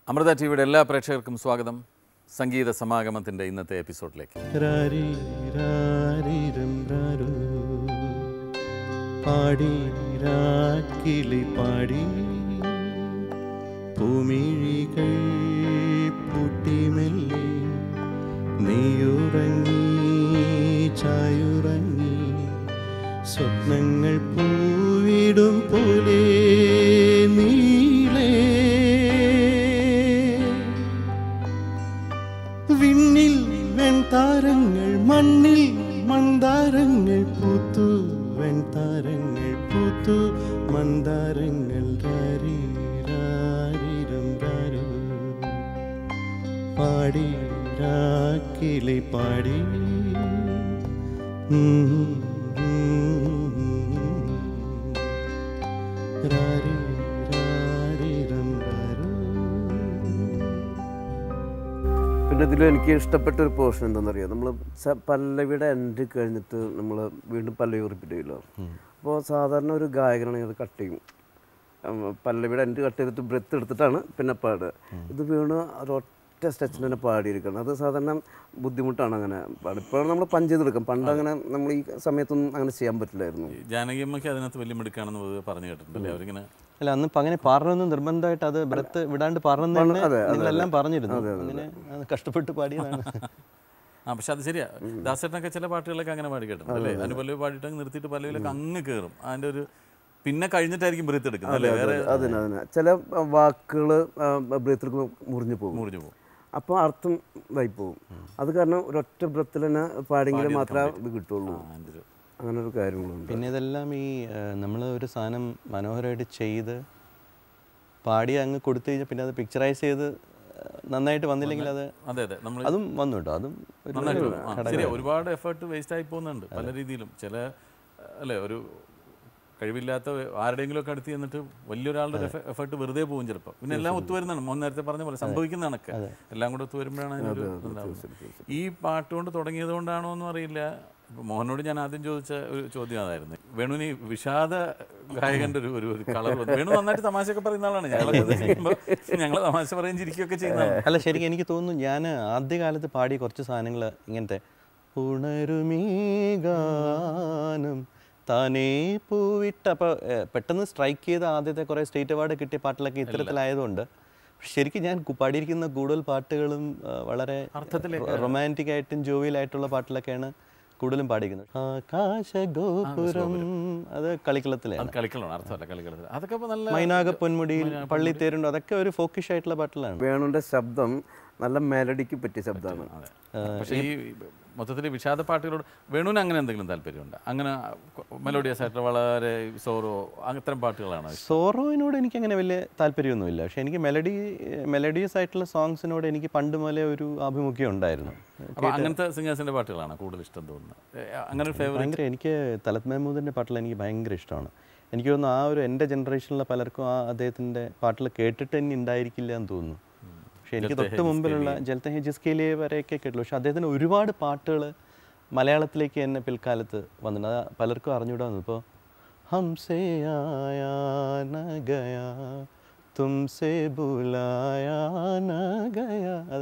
Amrita T വിയുടെ എല്ലാ പ്രേക്ഷകർക്കും സ്വാഗതം സംഗീത സമാഗമത്തിൻ്റെ ഇന്നത്തെ എപ്പിസോഡിലേക്ക് രാരി രാരിരം രാരോ. പാടി രാക്കിളി പാടി പൂമിഴികൾ പൂട്ടിമെല്ലെ നീയുറങ്ങി ചായുറങ്ങി സ്വപ്നങ്ങൾ പൂവിടും പോലെ നീളേ വിണ്ണിൽ വെൺതാരങ്ങൾ മണ്ണിൽ മന്ദാരങ്ങൾ പൂത്തു വെൺതാരങ്ങൾ പൂത്തു മന്ദാരങ്ങൾ രാരി രാരിരം രാരോ. പാടി രാക്കിളി പാടി ഉം, ഉം, രാരി രാരിരം രാരോ. പിന്നെ ഇതിൽ എനിക്ക് ഇഷ്ടപ്പെട്ട ഒരു പോർഷൻ എന്താണെന്നറിയാം നമ്മൾ പല്ലവിയുടെ എൻഡ് കഴിഞ്ഞിട്ട് നമ്മൾ വീണ്ടും പല്ലവി റിപ്പീറ്റ് ചെയ്യുമല്ലോ അപ്പോൾ സാധാരണ ഒരു ഗായകനാണെങ്കിൽ അത് കട്ട് ചെയ്യും ഉം, പല്ലവിയുടെ എൻഡ് കട്ട് ചെയ്തിട്ട് ബ്രെത്ത് എടുത്തിട്ടാണ് പിന്നെ പാടുക ഇത് വീണ് ഒരൊറ്റ സ്റ്റെച്ചിന് തന്നെ പാടിയിരിക്കണം അത് സാധാരണ ബുദ്ധിമുട്ടാണ് അങ്ങനെ പാടുക ഇപ്പോൾ നമ്മൾ പഞ്ച് ചെയ്തെടുക്കും പണ്ട് അങ്ങനെ നമ്മൾ ഈ സമയത്തൊന്നും അങ്ങനെ ചെയ്യാൻ പറ്റില്ലായിരുന്നു ജാനകിയമ്മയ്ക്ക് അതിനകത്ത് വലിയ മിടുക്കാണെന്ന് പൊതുവെ പറഞ്ഞു കേട്ടിട്ടുണ്ടല്ലേ അവരിങ്ങനെ അല്ല അന്ന് ഇപ്പം അങ്ങനെ പറഞ്ഞൊന്നും നിർബന്ധമായിട്ട് അത് ബ്രത്ത് വിടാണ്ട് പറഞ്ഞെന്ന് അതെ, അതെ, നിങ്ങളെല്ലാം പറഞ്ഞിരുന്നു അങ്ങനെ അത് കഷ്ടപ്പെട്ട് പാടിയതാണ് ആ പക്ഷെ അത് ശരിയാ ദാസേട്ടനൊക്കെ ചില പാട്ടുകളൊക്കെ അങ്ങനെ പാടി കേട്ടിട്ടുണ്ട് അല്ലേ അതിന് പല്ലവി പാടിയിട്ട് അങ്ങ് നിർത്തിയിട്ട് പല്ലവിയിലൊക്കെ അങ്ങ് കയറും അതിൻ്റെ ഒരു പിന്നെ കഴിഞ്ഞിട്ടായിരിക്കും ബ്രീത്ത് എടുക്കുന്നത് അല്ലേ വേറെ അതിന് അതിന് ചില വാക്കുകൾ ബ്രീത്തിൽ മുറിഞ്ഞു പോകും മുറിഞ്ഞു പോകും അപ്പോൾ അർത്ഥം ഇതായി പോകും അത് കാരണം ഒരൊറ്റ ബ്രത്തിൽ തന്നെ പാടിയെങ്കിൽ മാത്രമേ ഇത് കിട്ടുള്ളൂ ആ, അതിൻ്റെ ഒരു അങ്ങനെ ഒരു കാര്യങ്ങളുണ്ട് പിന്നെ ഇതെല്ലാം ഈ നമ്മൾ ഒരു സാധനം മനോഹരമായിട്ട് ചെയ്ത് പാടി അങ്ങ് കൊടുത്തു കഴിഞ്ഞാൽ പിന്നെ അത് പിക്ചറൈസ് ചെയ്ത് ആ, നന്നായിട്ട് വന്നില്ലെങ്കിൽ അത് അതെ അതെ നമ്മൾ അതും വന്നു കേട്ടോ അതും ഒരു നന്നായിട്ട് വരും. ആ, ശരിയാ ഒരുപാട് എഫേർട്ട് വേസ്റ്റ് ആയി പോകുന്നുണ്ട് പല രീതിയിലും ചില അല്ലേ ഒരു കഴിവില്ലാത്ത ആരുടെയെങ്കിലും ഒക്കെ അടുത്ത് ചെന്നിട്ട് വലിയൊരാളുടെ എഫേർട്ട് വെറുതെ പോകും ചിലപ്പോൾ പിന്നെ എല്ലാം ഒത്തുവരുന്നതാണ് മോൻ നേരത്തെ പറഞ്ഞ പോലെ സംഭവിക്കുന്നതാണൊക്കെ എല്ലാം കൂടെ ഒത്തുവരുമ്പോഴാണ് അതിനൊരു ഇതുണ്ടാവുന്നത് ഈ പാട്ട് കൊണ്ട് തുടങ്ങിയത് കൊണ്ടാണോ എന്നും അറിയില്ല ഇപ്പൊ മോഹനോട് ഞാൻ ആദ്യം ചോദിച്ച ഒരു ചോദ്യം അതായിരുന്നു വേണുവിന് ഈ വിഷാദ ഗായകന്റെ ഒരു ഒരു ഒരു കളർ വേണു നന്നായിട്ട് തമാശയൊക്കെ പറയുന്ന ആളാണ് ഞങ്ങളൊക്കെ ചെയ്യുമ്പോൾ ഞങ്ങൾ തമാശ പറയും ചിരിക്കുകയൊക്കെ ചെയ്യുന്നതാണ് അല്ല ശരിക്കും എനിക്ക് തോന്നുന്നു ഞാൻ ആദ്യകാലത്ത് പാടിയ കുറച്ച് സാധനങ്ങൾ ഇങ്ങനത്തെ ഉണരുമീ ഗാനം താനേ പൂവിട്ട അപ്പോൾ പെട്ടെന്ന് സ്ട്രൈക്ക് ചെയ്ത ആദ്യത്തെ കുറേ സ്റ്റേറ്റ് അവാർഡ് കിട്ടിയ പാട്ടിലൊക്കെ ഇത്തരത്തിലായതുകൊണ്ട് ശരിക്കും ഞാൻ കു- പാടിയിരിക്കുന്ന കൂടുതൽ പാട്ടുകളും ആ, വളരെ റൊമാൻറ്റിക് ആയിട്ടും ജോവിയലായിട്ടുള്ള പാട്ടിലൊക്കെയാണ് കൂടുതലും പാടിക്കുന്നത് ആകാശ ഗോപുരം അത് കളിക്കളത്തിലാണ് അത് കളിക്കളമാണ് അർത്ഥമല്ല കളിക്കളത്തിൽ അതൊക്കെ ഇപ്പൊ നല്ല മൈനാക പൊന്മുടിയിൽ പള്ളിത്തേരുണ്ട് അതൊക്കെ ഒരു ഫോക്കിഷ് ആയിട്ടുള്ള പാട്ടിലാണ് വേണുവിൻ്റെ ശബ്ദം നല്ല മെലഡിക്ക് പറ്റിയ ശബ്ദമാണ് പക്ഷേ ഈ മൊത്തത്തിൽ വിഷാദ പാട്ടുകളോട് വേണുവിന് അങ്ങനെ എന്തെങ്കിലും താല്പര്യമുണ്ട് അങ്ങനെ മെലോഡിയസ് ആയിട്ട് വളരെ സോറോ അത്തരം പാട്ടുകളാണ് സോറോയിനോട് എനിക്ക് അങ്ങനെ വലിയ താല്പര്യമൊന്നുമില്ല പക്ഷെ എനിക്ക് മെലഡി മെലഡിയസ് ആയിട്ടുള്ള സോങ്സിനോട് എനിക്ക് പണ്ട് മുതലേ ഒരു ആഭിമുഖ്യം ഉണ്ടായിരുന്നു അപ്പൊ അങ്ങനത്തെ സിംഗേഴ്സിന്റെ പാട്ടുകളാണ് കൂടുതൽ ഇഷ്ടം തോന്നുന്നത് ഏ, അങ്ങനെ ഒരു ഫേവറേറ്റ് ഭയങ്കര എനിക്ക് തലത് മെഹമ്മൂദിൻ്റെ പാട്ടിൽ എനിക്ക് ഭയങ്കര ഇഷ്ടമാണ് എനിക്ക് തോന്നുന്നു ആ ഒരു എൻ്റെ ജനറേഷനിലെ പലർക്കും ആ അദ്ദേഹത്തിൻ്റെ പാട്ടിൽ കേട്ടിട്ട് തന്നെ ഉണ്ടായിരിക്കില്ല എന്ന് തോന്നുന്നു പക്ഷെ എനിക്ക് തൊട്ട് മുമ്പിലുള്ള ജലത്തെ ജിസ്കേലിയെ വരെയൊക്കെ കേട്ടുള്ളൂ പക്ഷെ അദ്ദേഹത്തിന് ഒരുപാട് പാട്ടുകൾ മലയാളത്തിലേക്ക് തന്നെ പിൽക്കാലത്ത് വന്നിട്ടുണ്ട് അത് പലർക്കും അറിഞ്ഞുകൂടാ ഇപ്പോൾ ഹംസേ ആയാ ന ഗയാ തുംസെ ബുലായാ ന ഗയാ അത്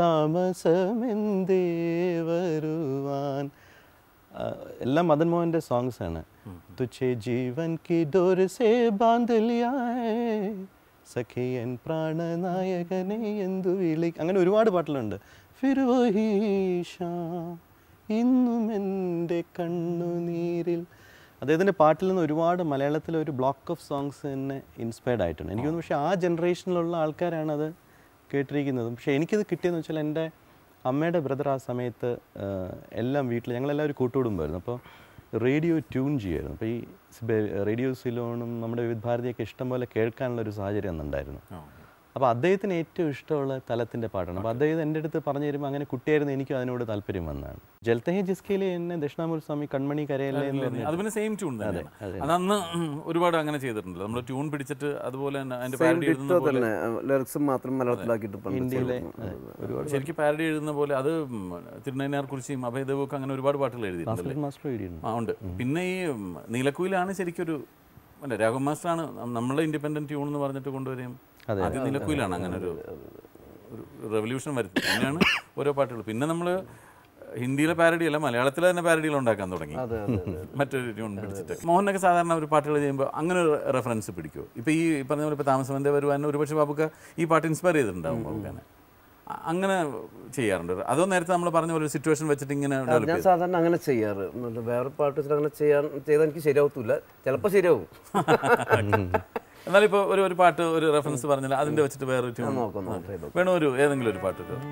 താമസമെന്തേ വരുവാൻ ആ, എല്ലാം മദൻ മോഹൻ്റെ സോങ്സ് ആണ് തുച്ഛേ ജീവൻ കി ഡോർ സേ ബാന്ധ് ലിയാ ഹൈ സഖിയൻ പ്രാണനായകനെ എന്തു വിളി അങ്ങനെ ഒരുപാട് പാട്ടിലുണ്ട് ഫിർ വഹി ശാം ഇന്നും എൻ്റെ കണ്ണുനീരിൽ അദ്ദേഹത്തിൻ്റെ പാട്ടിൽ നിന്ന് ഒരുപാട് മലയാളത്തിലെ ഒരു ബ്ലോക്ക് ഓഫ് സോങ്സ് തന്നെ ഇൻസ്പയർഡ് ആയിട്ടുണ്ട് എനിക്ക് തോന്നുന്നു പക്ഷേ ആ ജനറേഷനിലുള്ള ആൾക്കാരാണ് അത് കേട്ടിരിക്കുന്നതും പക്ഷേ എനിക്കിത് കിട്ടിയെന്ന് വെച്ചാൽ എൻ്റെ അമ്മയുടെ ബ്രദർ ആ സമയത്ത് ആ, എല്ലാം വീട്ടിൽ ഞങ്ങളെല്ലാം ഒരു കൂട്ടുകുടുംബമായിരുന്നു അപ്പോൾ റേഡിയോ ട്യൂൺ ചെയ്യുമായിരുന്നു അപ്പോൾ ഈ സ്ബെ- റേഡിയോ സിലോണും നമ്മുടെ വിവിധ ഭാരതിയൊക്കെ ഇഷ്ടം പോലെ കേൾക്കാനുള്ള ഒരു സാഹചര്യം അന്നുണ്ടായിരുന്നു അപ്പോൾ അദ്ദേഹത്തിന് ഏറ്റവും ഇഷ്ടമുള്ള തലത്തിൻ്റെ പാട്ടാണ് അപ്പോൾ അദ്ദേഹം എൻ്റെ അടുത്ത് പറഞ്ഞു തരുമ്പോൾ അങ്ങനെ കുട്ടിയായിരുന്നു എനിക്കും അതിനോട് താല്പര്യം വന്നതാണ് ജലത്തഹി ജിസ്കയിലെ എന്നെ ദക്ഷിണാമൂർ സ്വാമി കൺമണി കരയല്ലേ എന്ന് പറഞ്ഞു അത് പിന്നെ സെയിം ട്യൂൺ തന്നെയാണ് അത് അന്ന് ഉം, ഒരുപാട് അങ്ങനെ ചെയ്തിട്ടുണ്ട് നമ്മൾ ട്യൂൺ പിടിച്ചിട്ട് അതുപോലെ തന്നെ അതിന്റെ പാരഡി എഴുതുന്ന ഡിറ്റോ പോലെ തന്നെ ലിറിക്സ് മാത്രം മലയാളത്തിലാക്കിയിട്ട് പണ്ട് ഹിന്ദിയിലെ ചെയ്തിട്ടുണ്ട്. ഒരുപാട് ശരിക്കും പാരഡി എഴുതുന്ന പോലെ അത് ഉം, തിരുനയനാർ കുറിച്ചും അഭയദേവും ഒക്കെ അങ്ങനെ ഒരുപാട് പാട്ടുകൾ എഴുതിയിട്ടുണ്ട് ഭാസ്കരൻ മാസ്റ്റർ എഴുതിയിട്ടുണ്ട് ആ ഉണ്ട് പിന്നെ ഈ ഉം, നീലക്കുയിലാണ് ശരിക്കൊരു അല്ല രാഘവ മാസ്റ്ററാണ് നമ്മളെ ഇൻഡിപെൻഡൻറ്റ് ട്യൂൺ എന്ന് പറഞ്ഞിട്ട് കൊണ്ടുവരികയും ആദ്യം നിലക്കുയിലാണ് അങ്ങനെ ഒരു ഒരു റെവല്യൂഷൻ വരുന്നത് പിന്നെയാണ് ഓരോ പാട്ടുകൾ പിന്നെ നമ്മൾ ഹിന്ദിയിലെ പാരഡി അല്ല മലയാളത്തിലെ തന്നെ പാരഡികൾ ഉണ്ടാക്കാൻ തുടങ്ങി അതെ അതെ അതെ മറ്റൊരു ട്യൂൺ പിടിച്ചിട്ട് മോഹനൊക്കെ സാധാരണ ഒരു പാട്ടുകൾ ചെയ്യുമ്പോൾ അങ്ങനെ ഒരു റെഫറൻസ് പിടിക്കുമോ ഇപ്പോൾ ഈ പറഞ്ഞ പോലെ ഇപ്പോൾ താമസമൻ്റെ വരുവാൻ ഒരുപക്ഷെ ബാബുക്ക് ഈ പാട്ട് ഇൻസ്പയർ ചെയ്തിട്ടുണ്ടാവും ബാബുക്കാനെ അ- അങ്ങനെ ചെയ്യാറുണ്ട് അതോ നേരത്തെ നമ്മൾ പറഞ്ഞ പോലെ സിറ്റുവേഷൻ വെച്ചിട്ട് ഇങ്ങനെ ഡെവലപ്പ് ഞാൻ സാധാരണ അങ്ങനെ ചെയ്യാറ് എന്നിട്ട് വേറെ പാട്ട് വെച്ചിട്ട് അങ്ങനെ ചെയ്യാൻ ചെയ്താൽ എനിക്ക് ശരിയാവത്തില്ല ചിലപ്പോൾ ശരിയാവും എന്നാലും ഇപ്പോൾ ഒരു ഒരു പാട്ട് ഒരു റെഫറൻസ് പറഞ്ഞാൽ അതിൻ്റെ വെച്ചിട്ട് വേറെ ട്യൂൺ നോക്കാം നോക്കാം try നോക്കാം. വേണോ ഒരു ഏതെങ്കിലും ഒരു പാട്ട് ഒരു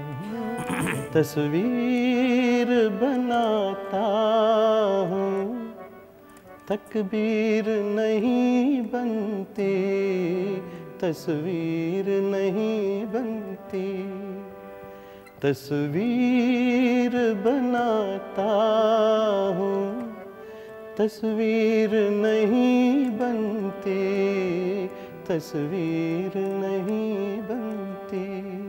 तस्वीर बनाता हूँ तकबीर नहीं बनती तस्वीर नहीं बनती तस्वीर बनाता हूँ तस्वीर नहीं बनती तस्वीर नहीं बनती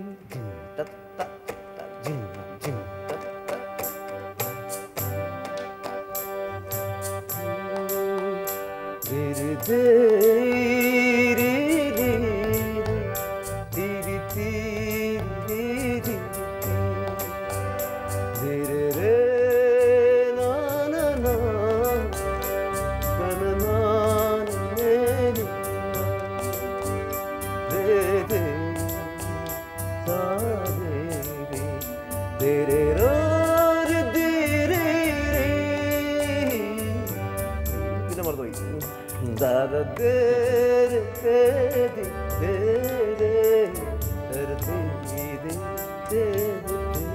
പിന്നെ മറന്നുപോയി ദാദ ദേര് തേരി ദേരേ ദര തേരി ദേരി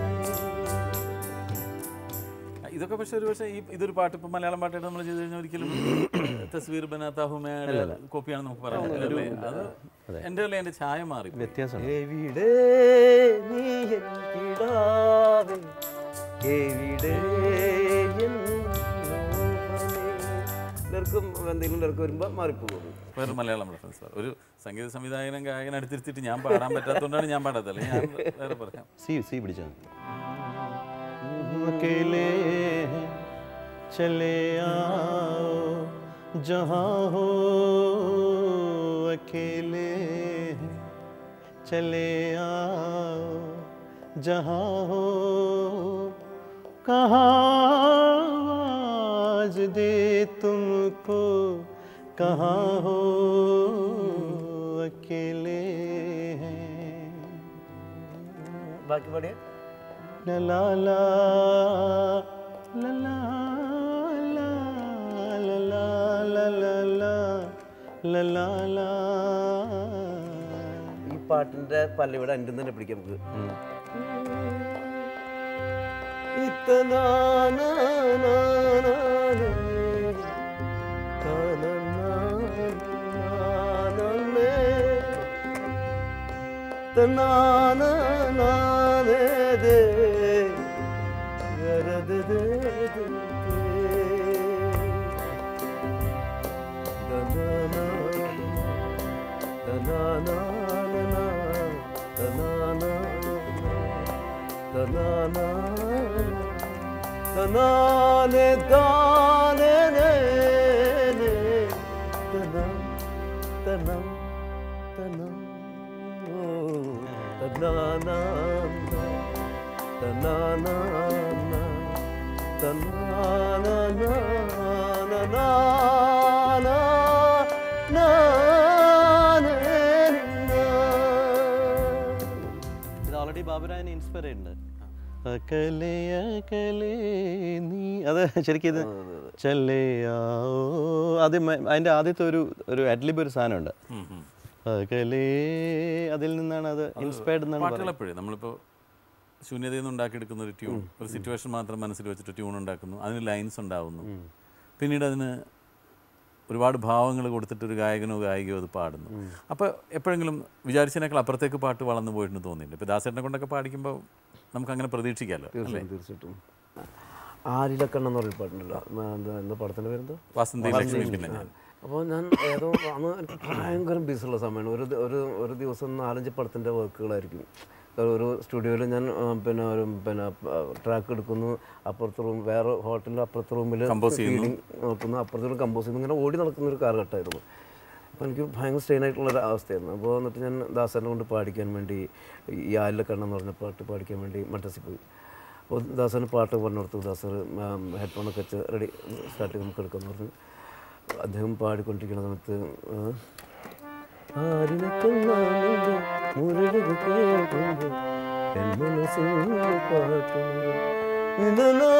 ഇതൊക്കെ പക്ഷേ ഒരു പക്ഷേ ഈ ഇതൊരു പാട്ട് ഇപ്പം മലയാളം പാട്ടായിട്ട് നമ്മൾ ചെയ്ത് കഴിഞ്ഞാൽ ഒരിക്കലും തസ്വീർ ബനാത്താഹുമയുടെ കോപ്പിയാണ് നമുക്ക് പറയാൻ പറ്റില്ല അല്ലേ അത് എൻ്റെ അല്ലേ എൻ്റെ ചായ മാറി വ്യത്യാസമാണ് എവിടെ നീ എൻ കിടാവേ എവിടെ എൻ യൗവനേ? ലിറിക്കും എന്തെങ്കിലും ലിറിക്ക് വരുമ്പോൾ മാറിപ്പോകും വേറെ മലയാളം റെഫറൻസ് ഒരു സംഗീത സംവിധായകനും ഗായകൻ അടുത്തിരുത്തിട്ട് ഞാൻ പാടാൻ പറ്റാത്തതുകൊണ്ടാണ് ഞാൻ പാടാത്തല്ലേ ഞാൻ വേറെ പറയാം सी सी बिड़ी अकेले हैं, चले आओ जहाँ हो अकेले हैं, चले आओ जहाँ हो कहाँ आवाज दे तुमको कहाँ हो अकेले हैं ബാക്കി പാടിയ La la la la la la la la la la la la la la ഈ പാട്ടിന്റെ പല്ലവിടെ എൻ്റെ തന്നെ പിടിക്കാം നമുക്ക് ഇത്തനാ നാ നാ നാ നാ. തന നാ നാ നാ നേ. തനാ നാ നാ നേ ദേ. ഗര ദേ ദേ ദേ ദേ. തനാ നാ തനാനാ തനാനാ തനാനാ തനാനെ താനെ നേ നേ തനാ തനാ തനാ ഓ തനാനാ തനാനാ തനാനാ ഇത് ഓൾറെഡി ബാബുരായനെ ഇൻസ്പയർ ചെയ്യുന്നുണ്ട് അകലെ അകലെ നീ അത് ശരിക്കും ഇത് ചല്ലയാओ ആദ്യം മ- അതിന്റെ ആദ്യത്തെ ഒരു ഒരു അഡ്ലിബ് ഒരു സാധനമുണ്ട് അകലെ അതിൽ നിന്നാണ് അത് ഇൻസ്പയർഡ് എന്നാണ് പാട്ടുകൾ പറയുന്നത് എപ്പോഴും നമ്മളിപ്പോൾ ശൂന്യതയിൽ നിന്ന് ഉണ്ടാക്കിയെടുക്കുന്ന ഒരു ട്യൂൺ ഒരു സിറ്റുവേഷൻ മാത്രം മനസ്സിൽ വെച്ചിട്ട് ട്യൂൺ ഉണ്ടാക്കുന്നു അതിന് ലൈൻസ് ഉണ്ടാവുന്നു പിന്നീട് അതിന് ഒരുപാട് ഭാവങ്ങൾ കൊടുത്തിട്ട് ഒരു ഗായകനോ ഗായികയോ അത് പാടുന്നു അപ്പോൾ എപ്പോഴെങ്കിലും വിചാരിച്ചതിനേക്കാൾ അപ്പുറത്തേക്ക് പാട്ട് വളർന്നു പോയിട്ടുണ്ട് തോന്നിയിട്ടുണ്ട് ഇപ്പോൾ ദാസേട്ടനെ കൊണ്ടൊക്കെ പാടിക്കുമ്പോൾ നമുക്ക് അങ്ങനെ പ്രതീക്ഷിക്കാമല്ലോ അല്ലേ തീർച്ചയായിട്ടും ആരിലക്കണ്ണെന്ന് പറഞ്ഞ പാട്ടുണ്ടല്ലോ ആ, എന്താ എന്താ പടത്തിൻ്റെ പേരെന്താ വാസന്തി ലക്ഷ്മി പിന്നെ ഞാൻ അപ്പോൾ ഞാൻ ഏതോ അന്ന് എനിക്ക് ഭയങ്കര ബിസിയുള്ള സമയമാണ് ഒരു ദി- ഒരു ഒരു ദിവസം നാലഞ്ച് പടത്തിൻ്റെ വർക്കുകളായിരിക്കും ഒരു സ്റ്റുഡിയോയിൽ ഞാൻ ആ, പിന്നെ ഒരു പിന്നെ ട്രാക്ക് എടുക്കുന്നു അപ്പുറത്തെ റൂം വേറെ ഹോട്ടലിൻ്റെ അപ്പുറത്തെ റൂമിൽ Compose ചെയ്യുന്നു. നോക്കുന്നു അപ്പുറത്തെ റൂം കമ്പോസ് ചെയ്യുന്നു ഇങ്ങനെ ഓടി നടക്കുന്ന ഒരു കാലഘട്ടമായിരുന്നു അപ്പോൾ എനിക്ക് ഭയങ്കര സ്ട്രെയിൻ ആയിട്ടുള്ള ഒരു അവസ്ഥയായിരുന്നു അപ്പോൾ എന്നിട്ട് ഞാൻ ദാസനെ കൊണ്ട് പാടിക്കാൻ വേണ്ടി ഈ ആലിലെ കണ്ണെന്ന് പറഞ്ഞ പാട്ട് പാടിക്കാൻ വേണ്ടി മദ്രസിൽ പോയി അപ്പോൾ ദാസന് പാട്ട് പറഞ്ഞു കൊടുത്തു ദാസർ ഹെഡ്ഫോണൊക്കെ വെച്ച് റെഡി സ്റ്റാർട്ട് ചെയ്ത് നമുക്ക് എടുക്കാമെന്ന് പറഞ്ഞു അദ്ദേഹം പാടിക്കൊണ്ടിരിക്കുന്ന സമയത്ത് ആ, ആരിനൊക്കെന്നാണെന്റെ മുരളിക കേൾക്കുമ്പോൾ എൻ മനസ്സിൽ പാട്ടുന്നത് ഇതനാ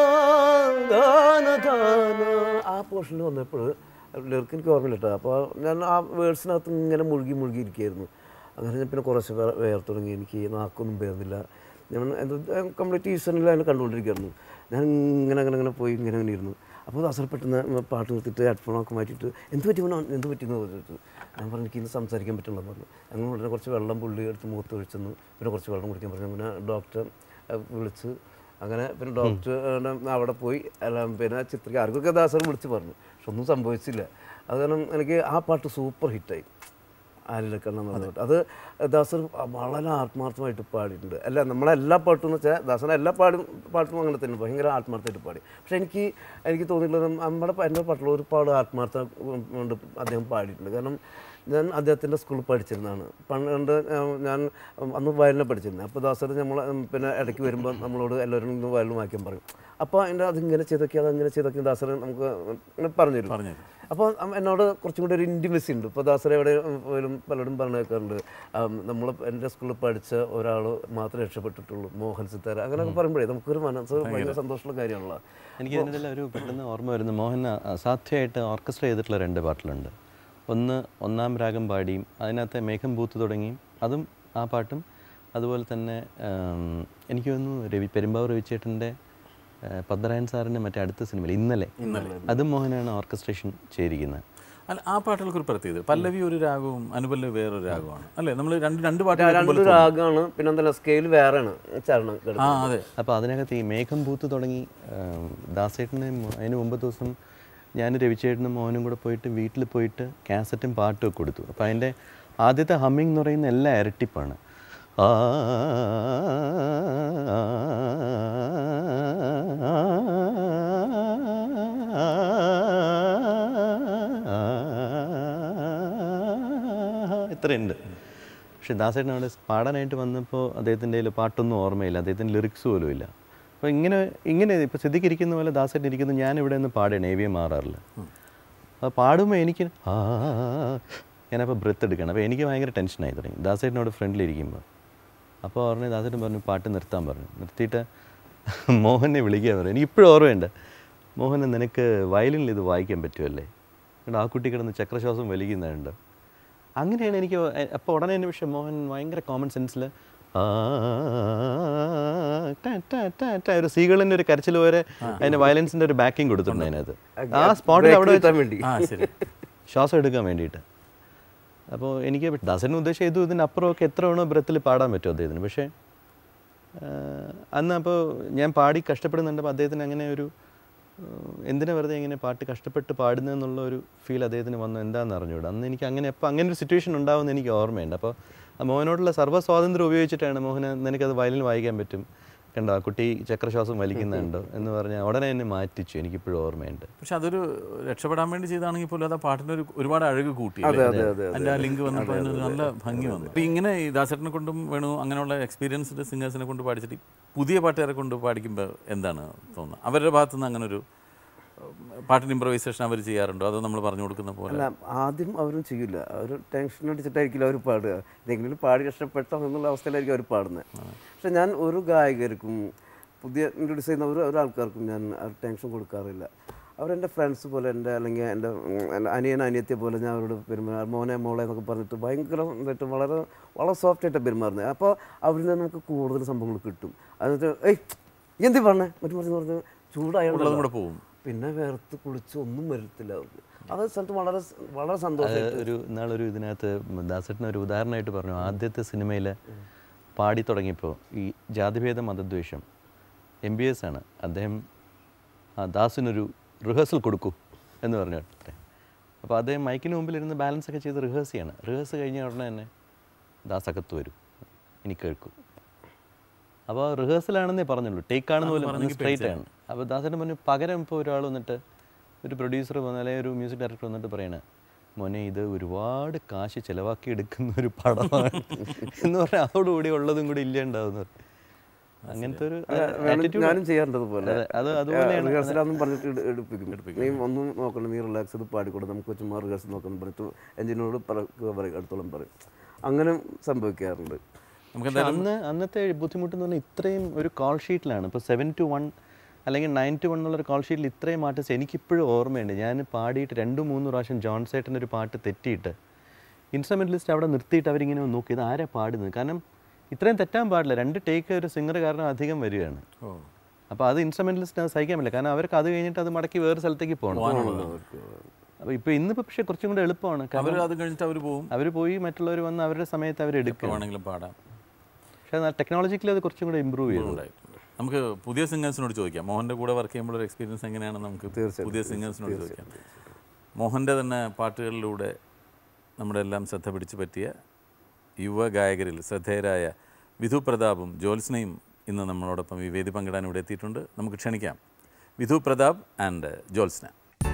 ദാന ദാന. ആ പോർഷനിൽ വന്നപ്പോൾ ലിറിക്ക് എനിക്ക് ഓർമ്മയില്ല കേട്ടോ അപ്പോൾ ഞാൻ ആ വേർഡ്സിനകത്ത് ഇങ്ങനെ മുഴുകി മുഴുകി ഇരിക്കുകയായിരുന്നു അങ്ങനെ ഞാൻ പിന്നെ കുറച്ച് വേ- വേർ തുടങ്ങി എനിക്ക് നാക്കൊന്നും പേർന്നില്ല ഞാൻ എന്ത് കംപ്ലീറ്റ് ഈശ്വരനിൽ അതിനെ കണ്ടുകൊണ്ടിരിക്കുകയായിരുന്നു ഞാൻ ഇങ്ങനെ അങ്ങനെ അങ്ങനെ പോയി ഇങ്ങനെ അങ്ങനെ ഇരുന്നു അപ്പോൾ ദാസർ പെട്ടെന്ന് പാട്ട് നിർത്തിയിട്ട് ഹെഡ്ഫോണൊക്കെ മാറ്റിയിട്ട് എന്ത് പറ്റി മോനെ? എന്ത് പറ്റിയെന്ന് പറഞ്ഞിട്ട് ഞാൻ പറഞ്ഞു എനിക്ക് ഇന്ന് സംസാരിക്കാൻ പറ്റുള്ളൂ പറഞ്ഞു ഞങ്ങൾ ഉടനെ കുറച്ച് വെള്ളം പുള്ളി എടുത്ത് മുഖത്ത് ഒഴിച്ചെന്നു പിന്നെ കുറച്ച് വെള്ളം കുടിക്കാൻ പറഞ്ഞു അങ്ങനെ ഡോക്ടർ വിളിച്ച് അങ്ങനെ പിന്നെ ഡോക്ടർ അവിടെ പോയി അല്ല പിന്നെ ചിത്രിക ആർക്കൊക്കെ ദാസർ വിളിച്ച് പറഞ്ഞു പക്ഷെ ഒന്നും സംഭവിച്ചില്ല അത് കാരണം എനിക്ക് ആ പാട്ട് സൂപ്പർ ഹിറ്റായി ആലിലക്കണ്ണം എന്ന് പറഞ്ഞിട്ട് അത് ദാസർ വളരെ ആത്മാർത്ഥമായിട്ട് പാടിയിട്ടുണ്ട് അല്ല നമ്മളെ എല്ലാ പാട്ടും എന്ന് വെച്ചാൽ ദാസന എല്ലാ പാടും പാട്ടും അങ്ങനെ തന്നെ ഭയങ്കര ആത്മാർത്ഥമായിട്ട് പാടി പക്ഷെ എനിക്ക് എനിക്ക് തോന്നിയിട്ടുള്ളത് നമ്മുടെ പ- എൻ്റെ പാട്ടിൽ ഒരുപാട് ആത്മാർത്ഥ കൊണ്ട് അദ്ദേഹം പാടിയിട്ടുണ്ട് കാരണം ഞാൻ അദ്ദേഹത്തിൻ്റെ സ്കൂളിൽ പഠിച്ചിരുന്നതാണ് പണ്ട് ഞാൻ അന്ന് വയലിനെ പഠിച്ചിരുന്നത് അപ്പോൾ ദാസർ നമ്മൾ പിന്നെ ഇടയ്ക്ക് വരുമ്പോൾ നമ്മളോട് എല്ലാവരും ഇന്ന് വയലിൽ വായിക്കാൻ പറയും അപ്പോൾ അതിൻ്റെ അതിങ്ങനെ ചെയ്തൊക്കെ അതങ്ങനെ ചെയ്തൊക്കെ ദാസർ നമുക്ക് ഇങ്ങനെ പറഞ്ഞു തരും പറഞ്ഞുതരും. അപ്പോൾ അം- എന്നോട് കുറച്ചും കൂടി ഒരു ഇൻറ്റിമസി ഉണ്ട് ഇപ്പോൾ ദാസര എവിടെ പോലും പലരും പറഞ്ഞു കേൾക്കാറുണ്ട് നമ്മൾ എൻ്റെ സ്കൂളിൽ പഠിച്ച ഒരാൾ മാത്രമേ രക്ഷപ്പെട്ടിട്ടുള്ളൂ മോഹൻ സിത്താര അങ്ങനെയൊക്കെ പറയുമ്പോഴേ നമുക്കൊരു മനസ്സ് ഭയങ്കര സന്തോഷമുള്ള കാര്യമാണല്ലോ എനിക്ക് ഇതിനെല്ലാം ഒരു പെട്ടെന്ന് ഓർമ്മ വരുന്നു മോഹൻ അസാധ്യമായിട്ട് ഓർക്കസ്ട്ര ചെയ്തിട്ടുള്ള രണ്ട് പാട്ടിലുണ്ട് ഒന്ന് ഒന്നാം രാഗം പാടിയും അതിനകത്തെ മേഘം പൂത്ത് തുടങ്ങിയും അതും ആ പാട്ടും അതുപോലെ തന്നെ ആം, എനിക്ക് തോന്നുന്നു രവി പെരുമ്പാവൂർ രവിച്ചേട്ടൻ്റെ ആ, പദ്മരായൻ സാറിൻ്റെ മറ്റേ അടുത്ത സിനിമയിൽ ഇന്നലെ അതും മോഹനാണ് ഓർക്കസ്ട്രേഷൻ ചെയ്തിരിക്കുന്നത് അല്ല ആ പാട്ടുകൾക്ക് ഒരു പ്രത്യേകത പല്ലവി ഒരു രാഗവും അനുപല്ലവി വേറൊരു രാഗമാണ് അല്ലേ നമ്മൾ രണ്ട് രണ്ട് പാട്ടുകൾ രണ്ട് കേൾക്കുമ്പോൾ രാഗമാണ് പിന്നെ എന്താ സ്കെയിൽ വേറെയാണ് ചരണം ആ കിടക്കുന്നത്. അതെ അപ്പോൾ അതിനകത്ത് ഈ മേഘം പൂത്ത് തുടങ്ങി ആം, ദാസേട്ടനെ മു- അതിന് മുമ്പ് ദിവസം ഞാൻ രവിചേട്ടനും മോഹനും കൂടെ പോയിട്ട് വീട്ടിൽ പോയിട്ട് കാസറ്റും പാട്ടും ഒക്കെ കൊടുത്തു അപ്പോൾ അതിൻ്റെ ആദ്യത്തെ ഹമ്മിങ് എന്ന് പറയുന്ന എല്ലാം ഇരട്ടിപ്പാണ് ആ ഇത്രയുണ്ട് പക്ഷെ ദാസേട്ടൻ അവിടെ പാടാനായിട്ട് വന്നപ്പോൾ അദ്ദേഹത്തിൻ്റെ കയ്യിൽ പാട്ടൊന്നും ഓർമ്മയില്ല അദ്ദേഹത്തിന് ലിറിക്സ് പോലും ഇല്ല അപ്പോൾ ഇങ്ങനെ ഇങ്ങനെ ഇപ്പോൾ സിദ്ദിഖ് ഇരിക്കുന്ന പോലെ ദാസേട്ടൻ ഇരിക്കുന്നു ഞാൻ ഇവിടെ നിന്ന് പാടുകയാണ് എ വി എം മാറാറില്ല അപ്പോൾ പാടുമ്പോൾ എനിക്ക് ആ ഞാനപ്പോൾ ബ്രത്ത് എടുക്കണം അപ്പോൾ എനിക്ക് ഭയങ്കര ടെൻഷനായി തുടങ്ങി ദാസേട്ടനോട് ഫ്രണ്ടിലിരിക്കുമ്പോൾ അപ്പോൾ പറഞ്ഞു ദാസേട്ടൻ പറഞ്ഞു പാട്ട് നിർത്താൻ പറഞ്ഞു നിർത്തിയിട്ട് മോഹനെ വിളിക്കാൻ പറഞ്ഞു എനിക്ക് ഇപ്പോഴും ഓർമ്മയുണ്ട് മോഹനെ നിനക്ക് വയലിനിൽ ഇത് വായിക്കാൻ പറ്റുമല്ലേ എന്നിട്ട് ആ കുട്ടി കിടന്ന് ചക്രശ്വാസം വലിക്കുന്നുണ്ട് അങ്ങനെയാണ് എനിക്ക് അപ്പോൾ ഉടനെ തന്നെ പക്ഷേ മോഹൻ ഭയങ്കര കോമൺ സെൻസിൽ ഒരു സീകളിൻ്റെ ഒരു കരച്ചിൽ വരെ അതിൻ്റെ വയലൻസിൻ്റെ ഒരു ബാക്കിംഗ് കൊടുത്തിട്ടുണ്ട് അതിനകത്ത് ആ സ്പോട്ടിൽ Break അവിടെ കിട്ടാൻ വെച്ച് വേണ്ടി ആ ശരി ശ്വാസം എടുക്കാൻ വേണ്ടിയിട്ട് അപ്പോൾ എനിക്ക് ദാസന് ഉദ്ദേശം ചെയ്തു ഇതിനപ്പുറമൊക്കെ എത്ര വേണോ ബ്രത്തിൽ പാടാൻ പറ്റും അദ്ദേഹത്തിന് പക്ഷേ ആഹ് അന്ന് അപ്പോൾ ഞാൻ പാടി കഷ്ടപ്പെടുന്നുണ്ട് അപ്പോൾ അദ്ദേഹത്തിന് അങ്ങനെ ഒരു ആഹ് എന്തിനാ വെറുതെ ഇങ്ങനെ പാട്ട് കഷ്ടപ്പെട്ട് പാടുന്നതെന്നുള്ള ഒരു ഫീൽ അദ്ദേഹത്തിന് വന്നു എന്താണെന്ന് അറിഞ്ഞുകൂടാ അന്ന് എനിക്ക് അങ്ങനെ അപ്പോൾ അങ്ങനെ ഒരു സിറ്റുവേഷൻ ഉണ്ടാവുമെന്ന് എനിക്ക് ഓർമ്മയുണ്ട് അപ്പോൾ ആ മോഹനോടുള്ള സർവ്വ സ്വാതന്ത്ര്യം ഉപയോഗിച്ചിട്ടാണ് മോഹന് നിനക്കത് വയലിൻ വായിക്കാൻ പറ്റും കണ്ടോ ആ കുട്ടി ചക്രശ്വാസം വലിക്കുന്നുണ്ടോ എന്ന് പറഞ്ഞാൽ ഉടനെ എന്നെ മാറ്റിച്ചു എനിക്കിപ്പോഴും ഓർമ്മയുണ്ട് പക്ഷെ അതൊരു രക്ഷപ്പെടാൻ വേണ്ടി ചെയ്താണെങ്കിൽ പോലും അത് ആ പാട്ടിന് ഒരു ഒരുപാട് അഴക് കൂട്ടി അതെ, അല്ലേ? അതെ, അതെ, അതിന്റെ ആ ലിങ്ക് വന്നപ്പോൾ അതിനൊരു നല്ല ഭംഗി വന്നു അപ്പൊ ഇങ്ങനെ ഈ ദാസേട്ടനെ കൊണ്ടും വേണു അങ്ങനെയുള്ള എക്സ്പീരിയൻസ്ഡ് സിംഗേഴ്സിനെ കൊണ്ട് പാടിച്ചിട്ട് ഈ പുതിയ പാട്ടുകാരെ കൊണ്ട് പാടിക്കുമ്പോൾ എന്താണ് തോന്നുന്നത് അവരുടെ ഭാഗത്തു നിന്ന് അങ്ങനെ ഒരു പാട്ടിന് ഇമ്പ്രവൈസേഷൻ അവർ ചെയ്യാറുണ്ടോ അതോ നമ്മൾ പറഞ്ഞു കൊടുക്കുന്ന പോലെ അല്ല ആദ്യം അവരും ചെയ്യില്ല അവർ ടെൻഷൻ അടിച്ചിട്ടായിരിക്കില്ല അവർ പാടുക എന്തെങ്കിലും പാടി കഷ്ടപ്പെട്ടോ എന്നുള്ള അവസ്ഥയിലായിരിക്കും അവർ പാടുന്നത് പക്ഷെ ഞാൻ ഒരു ഗായകർക്കും പുതിയ ഇൻട്രൊഡ്യൂസ് ചെയ്യുന്ന ഒരു ഒരാൾക്കാർക്കും ഞാൻ ടെൻഷൻ കൊടുക്കാറില്ല അവരെൻ്റെ ഫ്രണ്ട്സ് പോലെ എൻ്റെ അല്ലെങ്കിൽ എൻ്റെ ഉം, എൻ്റെ അനിയൻ അനിയത്തിയെ പോലെ ഞാൻ അവരോട് പെരുമാറും മോനെ മോളെ എന്നൊക്കെ പറഞ്ഞിട്ട് ഭയങ്കര ഇതായിട്ട് വളരെ വളരെ സോഫ്റ്റ് ആയിട്ടാണ് പെരുമാറുന്നത് അപ്പോൾ അവരിൽ നിന്ന് നമുക്ക് കൂടുതൽ സംഭവങ്ങൾ കിട്ടും എന്നിട്ട് ഏയ് എന്തി പറഞ്ഞേ മറ്റു മറിച്ച് പറഞ്ഞ് ഉള്ളതും ചൂടായുള്ള കൂടെ പോവും പിന്നെ വേർത്ത് കുളിച്ച് ഒന്നും വരത്തില്ല അവർക്ക് അതേ സ്ഥലത്ത് വളരെ സ് വളരെ അത് സന്തോഷം ഒരു ഇന്നാളൊരു ഇതിനകത്ത് ദാസേട്ടൻ ഒരു ഉദാഹരണമായിട്ട് പറഞ്ഞു ആദ്യത്തെ സിനിമയിൽ പാടി തുടങ്ങിയപ്പോൾ ഈ ജാതിഭേദ മതദ്വേഷം എം ബി എസ് ആണ് അദ്ദേഹം ആ ദാസിനൊരു റിഹേഴ്സൽ കൊടുക്കൂ എന്ന് പറഞ്ഞു അത്രേ അപ്പോൾ അദ്ദേഹം മൈക്കിന് മുമ്പിൽ ഇരുന്ന് ബാലൻസ് ഒക്കെ ചെയ്ത് റിഹേഴ്സ് ചെയ്യണം റിഹേഴ്സ് കഴിഞ്ഞ ഉടനെ തന്നെ ദാസ് അകത്ത് വരും ഇനി കേൾക്കും അപ്പോൾ റിഹേഴ്സലാണെന്നേ പറഞ്ഞുള്ളൂ ടേക്ക് ആണെന്ന് പോലും സ്ട്രൈറ്റ് ആണ് അപ്പോൾ ദാസേട്ടൻ പറഞ്ഞു പകരം ഇപ്പോൾ ഒരാൾ വന്നിട്ട് ഒരു പ്രൊഡ്യൂസർ വന്ന് അല്ലെങ്കിൽ ഒരു മ്യൂസിക് ഡയറക്ടർ വന്നിട്ട് പറയണേ മോനെ ഇത് ഒരുപാട് കാശ് ചിലവാക്കി എടുക്കുന്ന ഒരു പടമാണ് എന്ന് പറഞ്ഞാൽ അതോടുകൂടി ഉള്ളതും കൂടി ഇല്ലാണ്ടാവുന്നു അങ്ങനത്തെ ഒരു അതെ, വേണം- attitude ഞാനും ചെയ്യാറുണ്ട് അതുപോലെ അതെ, അത് അതുപോലെയാണ് റിഹേഴ്സലാന്നും പറഞ്ഞിട്ട് എടു- എടുപ്പിക്കും നീ ഒന്നും നോക്കണ്ട നീ റിലാക്സ് ചെയ്ത് പാടിക്കൂടെ നമുക്ക് ചുമ്മാ റിഹേഴ്സൽ നോക്കണം പറഞ്ഞിട്ട് എഞ്ചിനോട് പറയും അടുത്തോളം പറയും അങ്ങനെ സംഭവിക്കാറുണ്ട് നമുക്ക് പക്ഷെ അന്ന് അന്നത്തെ ബുദ്ധിമുട്ട് എന്ന് പറഞ്ഞാൽ ഇത്രയും ഒരു കോൾ ഷീറ്റിലാണ് ഇപ്പോൾ സെവൻ ടു വൺ അല്ലെങ്കിൽ നയൻ ടു വൺ എന്നുള്ളൊരു കോൾ ഷീറ്റിൽ ഇത്രയും ആർട്ടിസ്റ്റ് എനിക്കിപ്പോഴും ഓർമ്മയുണ്ട് ഞാൻ പാടിയിട്ട് രണ്ടു മൂന്ന് പ്രാവശ്യം ജോൺസേട്ടൻ്റെ ഒരു പാട്ട് തെറ്റിയിട്ട് ഇൻസ്ട്രുമെൻ്റലിസ്റ്റ് അവിടെ നിർത്തിയിട്ട് അവരിങ്ങനെ ഒന്ന് നോക്കി ഇത് ആരാ പാടുന്നത് കാരണം ഇത്രയും തെറ്റാൻ പാടില്ല രണ്ട് ടേക്ക് ഒരു സിംഗർ കാരണം അധികം വരികയാണ് ഓ അപ്പോൾ അത് ഇൻസ്ട്രുമെൻ്റലിസ്റ്റ് അത് സഹിക്കാൻ പറ്റില്ല കാരണം അവർക്ക് അത് കഴിഞ്ഞിട്ട് അത് മടക്കി വേറെ സ്ഥലത്തേക്ക് പോകണം അപ്പോൾ ഇപ്പോൾ ഇന്നിപ്പോൾ പക്ഷേ കുറച്ചും കൂടെ എളുപ്പമാണ് അവർ കാരണം അത് കഴിഞ്ഞിട്ട് അവർ പോവും അവർ പോയി മറ്റുള്ളവർ വന്ന് അവരുടെ സമയത്ത് അവർ എടുക്കും വേണമെങ്കിലും പാടാം പക്ഷേ ടെക്നോളജിക്കലി അത് കുറച്ചും കൂടെ ഇമ്പ്രൂവ് ചെയ്തു ഉണ്ടായിട്ടുണ്ട് നമുക്ക് പുതിയ സിംഗേഴ്സിനോട് ചോദിക്കാം മോഹൻ്റെ കൂടെ വർക്ക് ചെയ്യുമ്പോൾ ഒരു എക്സ്പീരിയൻസ് എങ്ങനെയാണെന്ന് നമുക്ക് പുതിയ സിംഗേഴ്സിനോട് ചോദിക്കാം മോഹൻ്റെ തന്നെ പാട്ടുകളിലൂടെ നമ്മുടെ എല്ലാം ശ്രദ്ധ പിടിച്ചു പറ്റിയ യുവ ഗായകരിൽ ശ്രദ്ധേയരായ വിധു പ്രതാപും ജ്യോത്സ്നയും ഇന്ന് നമ്മളോടൊപ്പം ഈ വേദി പങ്കിടാൻ ഇവിടെ എത്തിയിട്ടുണ്ട് നമുക്ക് ക്ഷണിക്കാം വിധു പ്രതാപ് ആൻഡ് ജ്യോത്സ്ന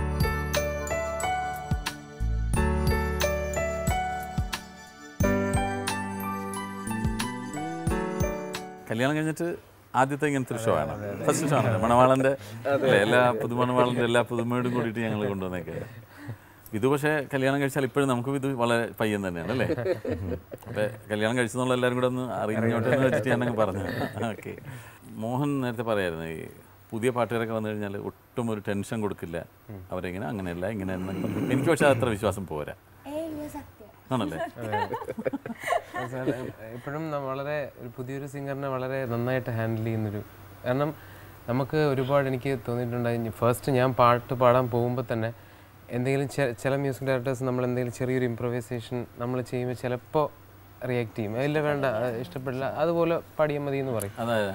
കല്യാണം കഴിഞ്ഞിട്ട് ആദ്യത്തെ ഇങ്ങനത്തെ ഒരു ഷോ ആണ് ഫസ്റ്റ് ഷോ ആണ് മണവാളന്റെ അല്ലേ എല്ലാ പുതുമണവാളന്റെ എല്ലാ പുതുമയോടും കൂടിയിട്ട് ഞങ്ങൾ കൊണ്ടുവന്നേക്കെ ഇത് പക്ഷേ കല്യാണം കഴിച്ചാൽ ഇപ്പോഴും നമുക്കും ഇത് വളരെ പയ്യൻ തന്നെയാണ് അല്ലേ അപ്പൊ കല്യാണം കഴിച്ചെന്നുള്ള എല്ലാവരും കൂടെ ഒന്ന് അറിഞ്ഞോട്ടെ എന്ന് വെച്ചിട്ട് ഞാനങ്ങ് പറഞ്ഞു ഓക്കെ മോഹൻ നേരത്തെ പറയായിരുന്നു ഈ പുതിയ പാട്ടുകാരൊക്കെ വന്നു കഴിഞ്ഞാൽ ഒട്ടും ഒരു ടെൻഷൻ കൊടുക്കില്ല അവരെങ്ങനെ അങ്ങനെയല്ല ഇങ്ങനെ എന്നൊക്കെ പറഞ്ഞു. എനിക്ക് പക്ഷേ അത്ര വിശ്വാസം പോരാ ഏയ് സത്യം ആണല്ലേ ഇപ്പോഴും വളരെ ഒരു പുതിയൊരു സിംഗറിനെ വളരെ നന്നായിട്ട് ഹാൻഡിൽ ചെയ്യുന്നൊരു കാരണം നമുക്ക് ഒരുപാട് എനിക്ക് തോന്നിയിട്ടുണ്ടായി ഫസ്റ്റ് ഞാൻ പാട്ട് പാടാൻ പോകുമ്പോൾ തന്നെ എന്തെങ്കിലും ചെ- ചില മ്യൂസിക് ഡയറക്ടേഴ്സ് നമ്മൾ എന്തെങ്കിലും ചെറിയൊരു ഇംപ്രവൈസേഷൻ നമ്മൾ ചെയ്യുമ്പോൾ ചിലപ്പോൾ റിയാക്ട് ചെയ്യും ഇല്ല വേണ്ട അത് ഇഷ്ടപ്പെടില്ല അതുപോലെ പാടിയാൽ മതി എന്ന് പറയും അതായത്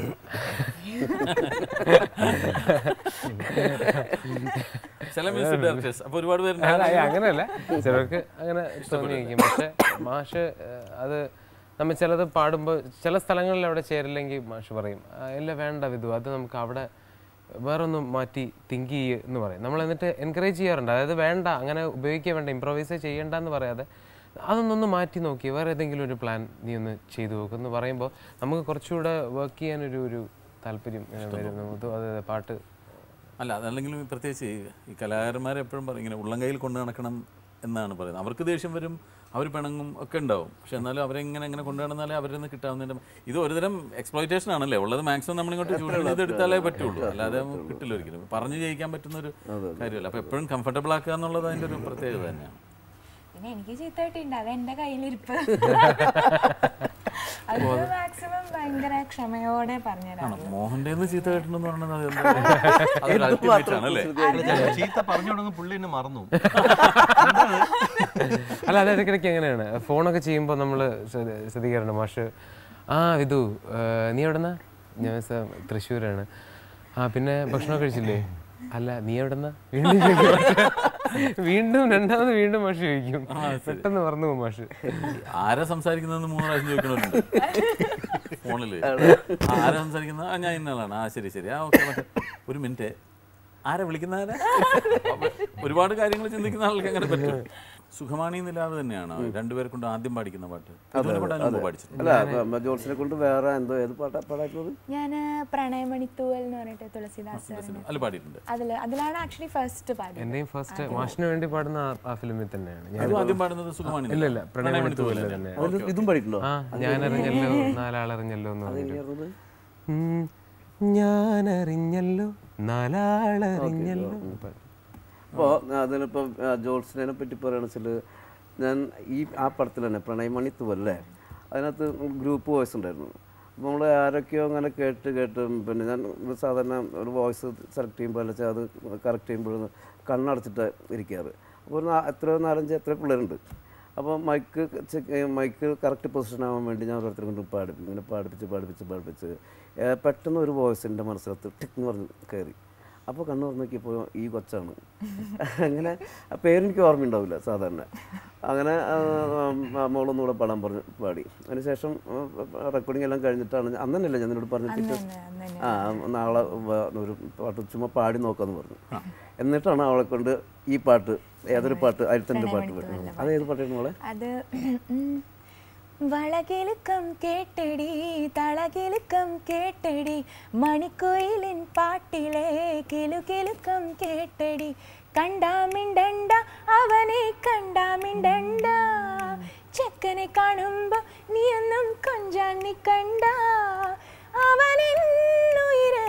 ചില മ്യൂസിക് ഡയറക്ടേഴ്സ് അപ്പൊ ഒരുപാട് പേരുണ്ട് അല്ല, ഏയ് അങ്ങനെയല്ല ചിലർക്ക് അങ്ങനെ തോന്നിയിരിക്കും പക്ഷെ മാഷ് ഏഹ്, അത് നമ്മൾ ചിലത് പാടുമ്പോൾ ചില സ്ഥലങ്ങളിൽ അവിടെ ചേരില്ലെങ്കിൽ മാഷ് പറയും "ആ, ഇല്ല വേണ്ട വിധു അത് നമുക്ക് അവിടെ വേറൊന്ന് മാറ്റി തിങ്ക് ചെയ്യ് എന്ന് പറയും നമ്മൾ എന്നിട്ട് എൻകറേജ് ചെയ്യാറുണ്ട് അതായത് വേണ്ട അങ്ങനെ ഉപയോഗിക്കുക വേണ്ട ഇമ്പ്രവൈസ് ചെയ്യേണ്ട എന്ന് പറയാതെ അതൊന്നൊന്ന് മാറ്റി നോക്കി വേറെ ഏതെങ്കിലും ഒരു പ്ലാൻ നീ ഒന്ന് ചെയ്തു നോക്ക് എന്ന് പറയുമ്പോൾ നമുക്ക് കുറച്ചുകൂടെ വർക്ക് ചെയ്യാനൊരു ഒരു താല്പര്യം ഇങ്ങനെ വരും നമുക്ക് അതെ അതെ പാട്ട് അല്ല അതല്ലെങ്കിലും ഈ പ്രത്യേകിച്ച് ഈ- ഈ കലാകാരന്മാരെ എപ്പോഴും പറയും ഇങ്ങനെ ഉള്ളം കയ്യിൽ കൊണ്ടു നടക്കണം എന്നാണ് പറയുന്നത് അവർക്ക് ദേഷ്യം വരും അവർ പിണങ്ങും ഒക്കെ ഉണ്ടാവും പക്ഷെ എന്നാലും അവരെങ്ങനെ എങ്ങനെ കൊണ്ടു നടന്നാലേ അവരിൽ നിന്ന് കിട്ടാവുന്നതിൻ്റെ ഇത് ഒരുതരം എക്സ്പ്ലോയിറ്റേഷൻ ആണല്ലേ ഉള്ളത് മാക്സിമം നമ്മളിങ്ങോട്ട് ചൂഷണം ചെയ്ത് എടുത്താലേ പറ്റുള്ളൂ അല്ലാതെ നമുക്ക് കിട്ടില്ല ഒരിക്കലും പറഞ്ഞു ജയിക്കാൻ പറ്റുന്ന ഒരു കാര്യമല്ല അപ്പോൾ എപ്പോഴും കംഫർട്ടബിൾ ആക്കുക എന്നുള്ളത് അതിൻ്റെ ഒരു പ്രത്യേകത തന്നെയാണ് പിന്നെ എനിക്ക് ചീത്തമായിട്ടുണ്ട് അത് എന്റെ കയ്യിലിരിപ്പ് അത് മാക്സിമം ഭയങ്കര ക്ഷമയോടെ പറഞ്ഞുതരാം ആണോ മോഹൻ്റെ ചീത്ത കേട്ടിട്ടുണ്ടെന്ന് പറയുന്നത് അത് എന്താ? അതൊരു ultimate ആണ് അല്ലേ ചീത്ത പറഞ്ഞു തുടങ്ങും പുള്ളി എന്നെ മറന്നു അല്ല അത് ഇടയ്ക്കിടയ്ക്ക് എങ്ങനെയാണ് ഫോണൊക്കെ ചെയ്യുമ്പോൾ നമ്മൾ ശ്രദ്ധിക്കാറുണ്ട് മാഷ് ആ വിധു ആ, നീ എവിടെന്നാ ഞാൻ സ- തൃശ്ശൂരാണ് ആ പിന്നെ ഭക്ഷണം കഴിച്ചില്ലേ അല്ല നീ എവിടെന്നാ വീണ്ടും ചോദിക്കും മാഷ്. വീണ്ടും രണ്ടാമത് വീണ്ടും മാഷ് ചോദിക്കും പെട്ടെന്ന് മറന്നു പോകും മാഷ് ആരാ സംസാരിക്കുന്നതെന്ന് മൂന്ന് പ്രാവശ്യം ചോദിക്കണവരുണ്ട് ഫോണില് ആരാ സംസാരിക്കുന്നത് ആ ഞാൻ ഇന്നലാണ് ആ ശരി ശരി ആ ഓക്കെ മറ്റേ ഒരു മിനിറ്റ് ആരാ വിളിക്കുന്ന ആരാ അപ്പൊ ഒരുപാട് കാര്യങ്ങൾ ചിന്തിക്കുന്ന ആൾക്ക് അങ്ങനെ പറ്റും സുഖമാണി നിലാവ് തന്നെയാണ് രണ്ടുപേരെ കൊണ്ട് ആദ്യം പാടിക്കുന്ന പാട്ട് ഇതിനെ കൊണ്ട് അതിന് മുമ്പ് പാടിച്ചിട്ടുണ്ട് അല്ല അപ്പൊ ജോൺസിനെ കൊണ്ട് വേറെ എന്തോ ഏത് പാട്ടാ പാടായിട്ടുള്ളത് ഞാൻ പ്രണയമണിത്തൂവൽ എന്ന് പറഞ്ഞിട്ട് തുളസിദാസ് സാറിന്റെ അല്ല പാടിയിട്ടുണ്ട് അതില് അതിലാണ് ആക്ച്വലി ഫസ്റ്റ് പാടുന്നത് എന്റെയും ഫസ്റ്റ് മാഷിന് വേണ്ടി പാടുന്ന ആ- ആ ഫിലിമിൽ തന്നെയാണ് ഞാൻ അതും ആദ്യം പാടുന്നത് സുഖമാണി ഇല്ല ഇല്ല പ്രണയമണി തൂവൽ തൂവൽ തന്നെ അതിൽ ഇതും പാടിയിട്ടുണ്ടോ ആ ഞാനറിഞ്ഞല്ലോ നാലാളറിഞ്ഞല്ലോ എന്ന് പറഞ്ഞിട്ട് എങ്ങനെയായിരുന്നത്? ഉം, ഞാനറിഞ്ഞല്ലോ നാലാളറിഞ്ഞല്ലോ അപ്പോൾ അതിലിപ്പോൾ ജോൾസിനെ പറ്റി പറയുകയാണെന്ന് വെച്ചാൽ ഞാൻ ഈ ആ പടത്തിൽ തന്നെ പ്രണയമണി തൂവല്ലേ അതിനകത്ത് ഗ്രൂപ്പ് വോയിസ് ഉണ്ടായിരുന്നു അപ്പോൾ നമ്മൾ ആരൊക്കെയോ അങ്ങനെ കേട്ട് കേട്ട് പിന്നെ ഞാൻ ഒരു സാധാരണ ഒരു വോയിസ് സെലക്ട് ചെയ്യുമ്പോൾ അല്ല വെച്ചാൽ അത് കറക്റ്റ് ചെയ്യുമ്പോൾ കണ്ണടച്ചിട്ട് ഇരിക്കാറ് അപ്പോൾ ഒരു നാ- എത്രയോ നാലഞ്ച് എത്ര പിള്ളേരുണ്ട് അപ്പോൾ mic check mic correct position ആവാൻ വേണ്ടി ഞാൻ ഓരോരുത്തരെ കൊണ്ട് പാടിപ്പിക്കും ഇങ്ങനെ പാടിപ്പിച്ച് പാടിപ്പിച്ച് പാടിപ്പിച്ച് ഏ, പെട്ടെന്ന് ഒരു വോയിസ് എൻ്റെ മനസ്സിലത്ത് ടിക്ക് എന്ന് പറഞ്ഞ് കയറി അപ്പോൾ കണ്ണു തുറന്ന് നോക്കിയപ്പോൾ ഈ കൊച്ചാണ് അങ്ങനെ ആ പേരെനിക്ക് ഓർമ്മയുണ്ടാവില്ല സാധാരണ അങ്ങനെ ആ, ആ, മോളൊന്നുകൂടെ പാടാൻ പറഞ്ഞു പാടി അതിനുശേഷം റെക്കോർഡിംഗ് എല്ലാം കഴിഞ്ഞിട്ടാണ് ഞാൻ- അന്ന് തന്നെയല്ലേ ഞാൻ നിന്നോട് പറഞ്ഞിട്ട് തന്നെ, അന്ന് തന്നെ. ആ നാളെ വ- ഒരു പാട്ട് ചുമ്മാ പാടി നോക്കാന്ന് പറഞ്ഞു എന്നിട്ടാണ് അവളെ കൊണ്ട് ഈ പാട്ട് ഏതൊരു പാട്ട് അരുത്തൻ്റെ പാട്ട് പാടുന്നത് അത് ഏത് പാട്ടായിരുന്നു മോളെ അത് ഉം. വളകിലുക്കം കേട്ടടി തളകിലുക്കം കേട്ടടി മണിക്കുയിലിൻ പാട്ടിലെ കിലുകിലുക്കം കേട്ടടി കണ്ടാമിണ്ടണ്ട അവനെ കണ്ടാമിണ്ടണ്ട ചെക്കനെ കാണുമ്പോ നീയൊന്നും കൊഞ്ചാൻ നീ കണ്ട അവനെന്നുയിര്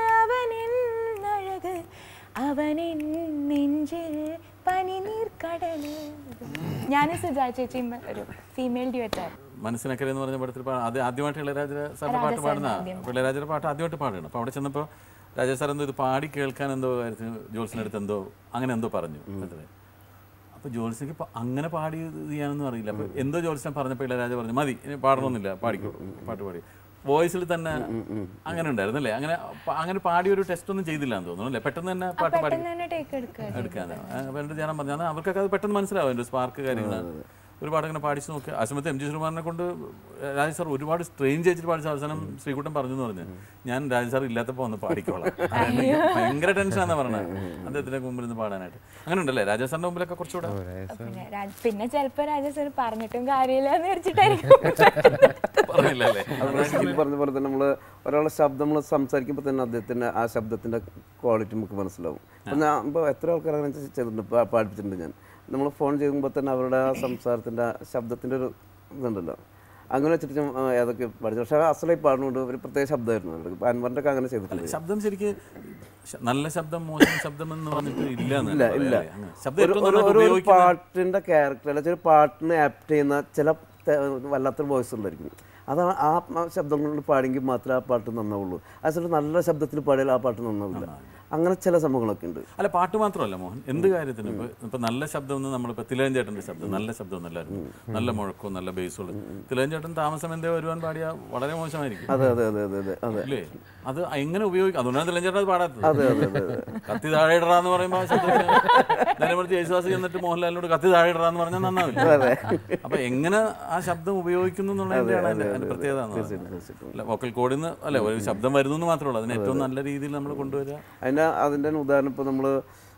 അവനെന്നഴക് അവനെൻ നെഞ്ചിൽ പനിനീർ കടല് ഞാൻ സുജാ ചേച്ചിയും ഒരു ഫീമെയിൽ ഡ്യുവറ്റായിരുന്നു മനസ്സിനക്കരെ എന്ന് പറഞ്ഞ പടത്തിൽ പാ- അത് ആദ്യമായിട്ട് ഇളയരാജ സാറിന്റെ പാട്ട് പാടുന്ന അപ്പോൾ ഇളയരാജയുടെ പാട്ട് ആദ്യമായിട്ട് പാടുകയാണ് അപ്പോൾ അവിടെ ചെന്നപ്പോൾ രാജേഷ് സാർ എന്തോ ഇത് പാടി കേൾക്കാൻ എന്തോ കാര്യത്തിന് ജോത്സിൻ്റെ അടുത്ത് എന്തോ അങ്ങനെ എന്തോ പറഞ്ഞു അതെ അപ്പോൾ ജോത്സ്യക്ക് ഇപ്പം അങ്ങനെ പാടി ഇത് ചെയ്യാനൊന്നും അറിയില്ല അപ്പോൾ എന്തോ ജോത്സ്യൻ പറഞ്ഞപ്പോൾ ഇളയരാജ പറഞ്ഞു മതി ഇനി പാടണമെന്നില്ല പാടിക്കോ പാട്ട് പാടി വോയിസിൽ തന്നെ അങ്ങനെ ഉണ്ടായിരുന്നു അല്ലേ അങ്ങനെ പ- അങ്ങനെ പാടി ഒരു ടെസ്റ്റ് ഒന്നും ചെയ്തില്ല എന്ന് തോന്നുന്നു അല്ലേ പെട്ടെന്ന് തന്നെ പാട്ട് പാടി പെട്ടെന്ന് തന്നെ ടേക്ക് എടുക്കുക എടുക്കാൻ അപ്പോൾ എൻ്റെ ധ്യാനം പറഞ്ഞു അത് അവർക്കൊക്കെ അത് പെട്ടെന്ന് മനസ്സിലാവും എൻ്റെ സ്പാർക്ക് കാര്യങ്ങൾ ഒരുപാട് അങ്ങനെ പാടിച്ച് നോക്കി ആ സമയത്ത് എം ജി ശ്രീകുമാറിനെ കൊണ്ട് രാജ സാർ ഒരുപാട് സ്ട്രെയിൻ ചെയ്തിട്ട് പാടിച്ച അവസാനം ശ്രീകുട്ടൻ പറഞ്ഞു എന്ന് പറഞ്ഞു ഞാൻ രാജ സാർ ഇല്ലാത്തപ്പോൾ ഒന്ന് പാടിക്കോളാം അതെനിക്ക് ഭയങ്കര ടെൻഷനാണെന്ന് പറഞ്ഞത് അദ്ദേഹത്തിൻ്റെ മുമ്പിൽ നിന്ന് പാടാനായിട്ട് അങ്ങനെ ഉണ്ടല്ലേ രാജ സാറിൻ്റെ മുമ്പിലൊക്കെ കുറച്ചുകൂടെ പിന്നെ രാജ- പിന്നെ ചിലപ്പോ രാജ സാർ പറഞ്ഞിട്ടും കാര്യമില്ല എന്ന് വെച്ചിട്ടായിരിക്കും പറഞ്ഞില്ല അല്ലേ ഈ പറഞ്ഞ പോലെ തന്നെ നമ്മൾ ഒരാളെ ശബ്ദം നമ്മൾ സംസാരിക്കുമ്പോൾ തന്നെ അദ്ദേഹത്തിൻ്റെ ആ ശബ്ദത്തിൻ്റെ ക്വാളിറ്റി നമുക്ക് മനസ്സിലാവും അപ്പം ഞാൻ ഇപ്പോൾ എത്ര ആൾക്കാർ അങ്ങനെ ചെയ്തിട്ടുണ്ട് പാ- പാടിപ്പിച്ചിട്ടുണ്ട് ഞാൻ നമ്മൾ ഫോൺ ചെയ്യുമ്പോൾ തന്നെ അവരുടെ ആ സംസാരത്തിൻ്റെ ആ ശബ്ദത്തിൻ്റെ ഒരു ഇതുണ്ടല്ലോ അങ്ങനെ വെച്ചിട്ട് ഞാൻ ആ, ഏതൊക്കെ പഠിച്ചു പക്ഷേ അസലായി പാടുന്നുണ്ട് ഒരു പ്രത്യേക ശബ്ദമായിരുന്നു അവർക്ക് ഇപ്പം അൻവറിൻ്റെ ഒക്കെ അങ്ങനെ ചെയ്തിട്ടുണ്ട് ശബ്ദം ശരിക്ക് ശ- നല്ല ശബ്ദം മോശം ശബ്ദം എന്ന് പറഞ്ഞിട്ട് ഇല്ല എന്ന് ഇല്ല പറയാം, ഇല്ല അല്ലേ? അങ്ങനെ. ശബ്ദം ഒരു ഏറ്റവും ഒരു നന്നായിട്ട് ഒരു- ഒരു ഉപയോഗിക്കുന്ന പാട്ടിൻ്റെ ക്യാരക്ടർ അല്ലെങ്കിൽ ഒരു പാട്ടിനെ ആപ്റ്റ് ചെയ്യുന്ന ചില തെ- വല്ലാത്തൊരു വോയിസ് ഉണ്ടായിരിക്കും അതാണ് ആ മ- ശബ്ദം കൊണ്ട് പാടിയെങ്കിൽ മാത്രമേ ആ പാട്ട് നന്നാവുള്ളൂ അതേസമയം നല്ല ശബ്ദത്തിൽ പാടിയാൽ ആ പാട്ട് നന്നാവില്ല അങ്ങനെ ചില സംഭവങ്ങളൊക്കെ ഉണ്ട് അല്ല പാട്ട് മാത്രമല്ല മോഹൻ എന്ത് കാര്യത്തിനും ഇപ്പൊ ഇപ്പൊ നല്ല ശബ്ദം എന്ന് നമ്മളിപ്പോ തിലകൻ ചേട്ടന്റെ ശബ്ദം നല്ല ശബ്ദം എന്നല്ലായിരുന്നു നല്ല മുഴക്കവും നല്ല ബേസുള്ള തിലകൻ ചേട്ടൻ താമസം എന്തേ വരുവാൻ പാടിയ വളരെ മോശമായിരിക്കും അതെ അതെ അതെ അതെ അതെ അതെ അല്ലേ അത് എങ്ങനെ ഉപയോഗിക്കും അതുകൊണ്ടാണ് തിലകൻ ചേട്ടൻ അത് പാടാത്തത് അതെ അതെ അതെ അതെ കത്തി താഴെ ഇടറാന്ന് പറയുമ്പോൾ നേരെ യേശുദാസ് ചെന്നിട്ട് മോഹൻലാലിനോട് കത്തി താഴെ ഇടറാന്ന് പറഞ്ഞാൽ നന്നാവില്ല അതെ അപ്പൊ എങ്ങനെ ആ ശബ്ദം ഉപയോഗിക്കുന്നു എന്നുള്ളതിന്റെയാണ് അതിന്റെ അതിന്റെ പ്രത്യേകത എന്ന് പറയുന്നത്. അല്ല വോക്കൽ കോഡിൽ നിന്ന് അല്ലെ ഒരു ശബ്ദം വരുന്നു എന്ന് മാത്രമേ ഉള്ളൂ അതിന് ഏറ്റവും നല്ല രീതിയിൽ നമ്മൾ കൊണ്ടുവരിക അതിൻ്റെ അതിൻ്റെ തന്നെ ഉദാഹരണം ഇപ്പോൾ നമ്മൾ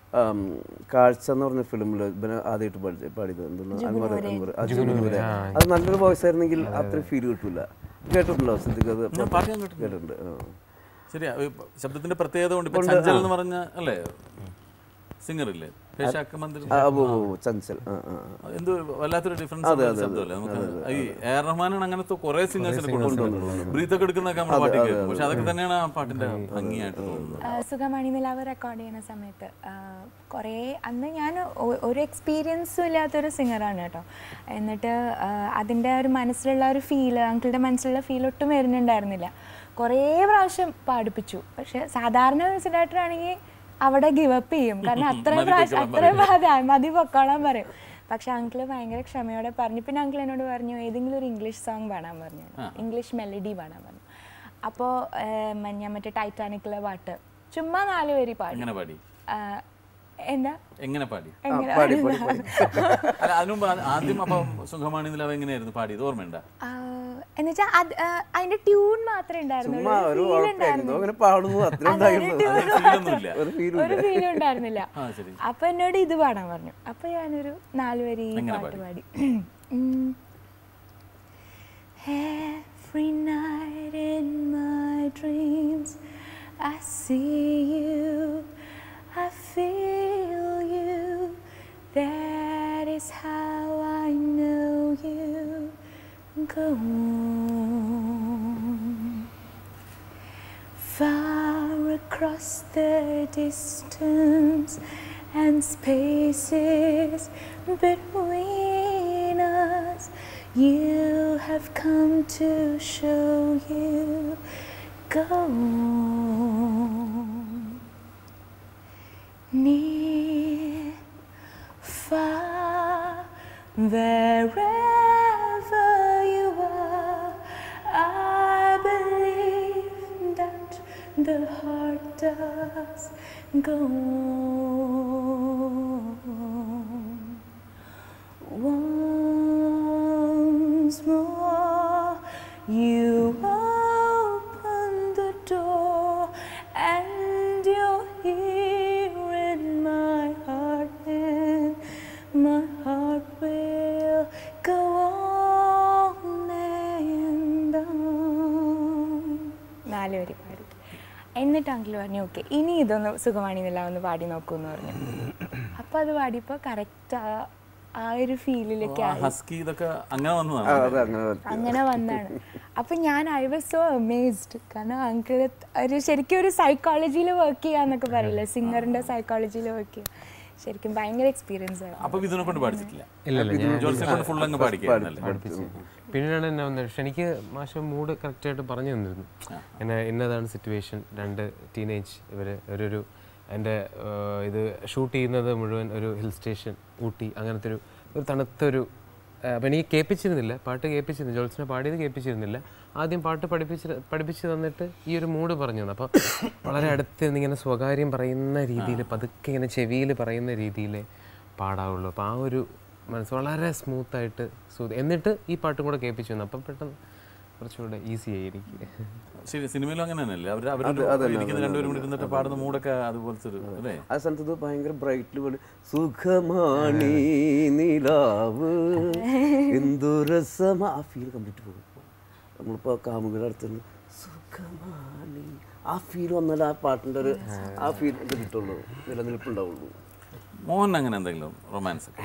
കാഴ്ച എന്ന് പറഞ്ഞ ഫിലിമിൽ ഇവനെ ആദ്യമായിട്ട് പഠിച്ച പാടിയത് എന്താണ് അൻവർ അൻവർ ആ ജുഗുനുവരെ. അത് നല്ലൊരു വോയിസ് ആയിരുന്നെങ്കിൽ അത്രയും ഫീൽ കിട്ടൂല കേട്ടിട്ടുണ്ടല്ലോ സിദ്ദിഖ് അത് പാട്ട് ഞാൻ കേട്ടിട്ടുണ്ട്. കേട്ടിട്ടുണ്ട് ആ. ശരിയാ ഈ ശബ്ദത്തിന്റെ പ്രത്യേകത കൊണ്ട് ഇപ്പൊ ചഞ്ചൽ എന്ന് പറഞ്ഞ അല്ലേ സിംഗർ ഇല്ലേ പേശാക്ക മന്ദിർ ആ, ഓ ഓ, ഓ, ചഞ്ചൽ ആ ആ ആ. എന്ത് വല്ലാത്തൊരു ഡിഫറൻസ് ശബ്ദമല്ലേ നമുക്ക് ഈ എ ആർ റഹ്മാനാണ് അങ്ങനത്തെ കുറെ സിംഗേഴ്സിനെ കൊണ്ടുവന്നത് ബ്രീത്ത് ഒക്കെ എടുക്കുന്നൊക്കെ നമ്മൾ പാട്ടി കേൾക്കും പക്ഷെ അതൊക്കെ തന്നെയാണ് ആ പാട്ടിന്റെ ഭംഗിയായിട്ട് തോന്നുന്നത് ആ, സുഖമണി നിലാവ് റെക്കോർഡ് ചെയ്യുന്ന സമയത്ത് ആ, കുറേ അന്ന് ഞാൻ ഒ- ഒരു എക്സ്പീരിയൻസും ഇല്ലാത്തൊരു സിംഗറാണ് കേട്ടോ എന്നിട്ട് ആ, അതിൻ്റെ ഒരു മനസ്സിലുള്ള ഒരു ഫീല് അങ്കിളുടെ മനസ്സിലുള്ള ഫീൽ ഒട്ടും വരുന്നുണ്ടായിരുന്നില്ല കുറേ പ്രാവശ്യം പാടിപ്പിച്ചു പക്ഷെ സാധാരണ മ്യൂസിക് ഡയറക്ടർ ആണെങ്കിൽ അവിടെ ഗിവ് അപ്പ് ചെയ്യും കാരണം അത്രയും പ്രാവശ്യം അത്രയും അതെ മതി പൊക്കോളാൻ പറയും പക്ഷെ അങ്കിള് ഭയങ്കര ക്ഷമയോടെ പറഞ്ഞു പിന്നെ അങ്കിൾ എന്നോട് പറഞ്ഞു ഏതെങ്കിലും ഒരു ഇംഗ്ലീഷ് സോങ് പാടാൻ പറഞ്ഞു ഇംഗ്ലീഷ് മെലഡി പാടാൻ പറഞ്ഞു അപ്പോൾ ഞാൻ മറ്റേ ടൈറ്റാനിക്കിലെ പാട്ട് ചുമ്മാ നാല് പേര് പാടി എങ്ങനെ പാടി ആ, എന്താ എങ്ങനെ പാടി എങ്ങനെ പാടി പാടി പാടി അല്ല അതിനുമുമ്പ് ആ- ആദ്യം അപ്പം സുഖമാണി നിലവ് എങ്ങനെയായിരുന്നു പാടിയത് ഓർമ്മയുണ്ട ആ, എന്നുവെച്ചാൽ അത് ആ, അതിന്റെ ട്യൂൺ മാത്രമേ ഉണ്ടായിരുന്നുള്ളൂ ചുമ്മാ ഒരു ഫീൽ ഉറപ്പായിരുന്നു ഉണ്ടായിരുന്നു അങ്ങനെ പാടുന്നു അത്ര അതെ, ഒരു ഉണ്ടായിരുന്നു tune ഫീലൊന്നുമില്ല ഒരു ഫീലും ഒരു ഫീലും ഉണ്ടായിരുന്നില്ല ആ ശരി അപ്പൊ എന്നോട് ഇത് പാടാൻ പറഞ്ഞു അപ്പൊ ഞാനൊരു നാല് വരി ഈ എങ്ങനെ പാട്ട് പാടി ഉം. Every night in my dreams I see you I feel you That is how I know you Go on far across the distance and spaces between us. You have come to show you. Go on. Near, far, wherever you are, I believe that the heart does go on. heart will go on and on. നാല് വരി പാടി എന്നിട്ട് uncle പറഞ്ഞു okay ഇനി ഇതൊന്ന് സുഖമാണി നില ഒന്ന് പാടി നോക്കൂ എന്ന് പറഞ്ഞു അപ്പോൾ അത് പാടിയപ്പോൾ കറക്റ്റ് ആ ആ ഒരു ഫീലിലേക്ക് ആയി ഹസ്കി ഇതൊക്കെ അങ്ങനെ ആ, വന്നതാണ് അത് അങ്ങനെ വരും. അങ്ങനെ വന്നാണ് അപ്പം ഞാൻ ഐ വാസ് സോ അമേസ്ഡ് കാരണം അങ്കിൾ ഒരു ശരിക്കും ഒരു സൈക്കോളജിയിൽ വർക്ക് ചെയ്യാന്നൊക്കെ പറയില്ലേ സിംഗറിൻ്റെ സൈക്കോളജിയിൽ വർക്ക് ചെയ്യുക ശരിക്കും ഭയങ്കര എക്സ്പീരിയൻസ് ആണ് അപ്പൊ ഇതിനെ കൊണ്ട് പാടിച്ചിട്ടില്ല ഇല്ല ഇല്ല ഞാൻ ജോത്സ്യനെ കൊണ്ട് ഫുൾ അങ്ങ് പാടിക്കാനല്ലേ പിന്നീടാണ് എന്നെ വന്നത് പക്ഷെ എനിക്ക് മാഷ മൂഡ് കറക്റ്റായിട്ട് പറഞ്ഞു തന്നിരുന്നു എന്നെ ഇന്നതാണ് സിറ്റുവേഷൻ രണ്ട് ടീനേജ് ഇവർ ഒരു എൻ്റെ ഇത് ഷൂട്ട് ചെയ്യുന്നത് മുഴുവൻ ഒരു ഹിൽ സ്റ്റേഷൻ ഊട്ടി അങ്ങനത്തെ ഒരു ഒരു തണുത്തൊരു ആ, അപ്പം എനിക്ക് കേൾപ്പിച്ചിരുന്നില്ല പാട്ട് കേൾപ്പിച്ചിരുന്നു ജോൾസിനെ പാടിയത് കേൾപ്പിച്ചിരുന്നില്ല ആദ്യം പാട്ട് പഠിപ്പിച്ച് പഠിപ്പിച്ച് തന്നിട്ട് ഈ ഒരു മൂഡ് പറഞ്ഞു തന്നു അപ്പോൾ വളരെ അടുത്ത് നിന്ന് ഇങ്ങനെ സ്വകാര്യം പറയുന്ന രീതിയിൽ പതുക്കെ ഇങ്ങനെ ചെവിയിൽ പറയുന്ന രീതിയിലേ പാടാവുള്ളൂ അപ്പോൾ ആ ഒരു മനസ്സ് വളരെ സ്മൂത്തായിട്ട് സൂതി എന്നിട്ട് ഈ പാട്ടും കൂടെ കേൾപ്പിച്ചു തന്നു അപ്പം പെട്ടെന്ന് കുറച്ചുകൂടെ ഈസി ആയി എനിക്ക് ശരി സിനിമയിലും അങ്ങനെ തന്നെയല്ലേ അവർ അവർ ഇരിക്കുന്ന രണ്ടുപേരും കൂടി ഇരുന്നിട്ട് പാടുന്ന മൂടൊക്കെ അതുപോലത്തെ ഒരു അല്ലേ ആ സ്ഥലത്ത് ഇത് ഭയങ്കര ബ്രൈറ്റ്ലി പോലെ സുഖമാണി നിലാവ് എന്തു രസമാ ആ ഫീൽ കംപ്ലീറ്റ് പോകും നമ്മളിപ്പോൾ കാമുകളുടെ അടുത്ത് നിന്ന് സുഖമാണി ആ ഫീൽ വന്നാൽ ആ പാട്ടിൻ്റെ ഒരു ആ ഫീൽ ഇത് കിട്ടുള്ളൂ നിലനിൽപ്പുണ്ടാവുള്ളൂ മോഹൻ അങ്ങനെ എന്തെങ്കിലും റൊമാൻസ് ഒക്കെ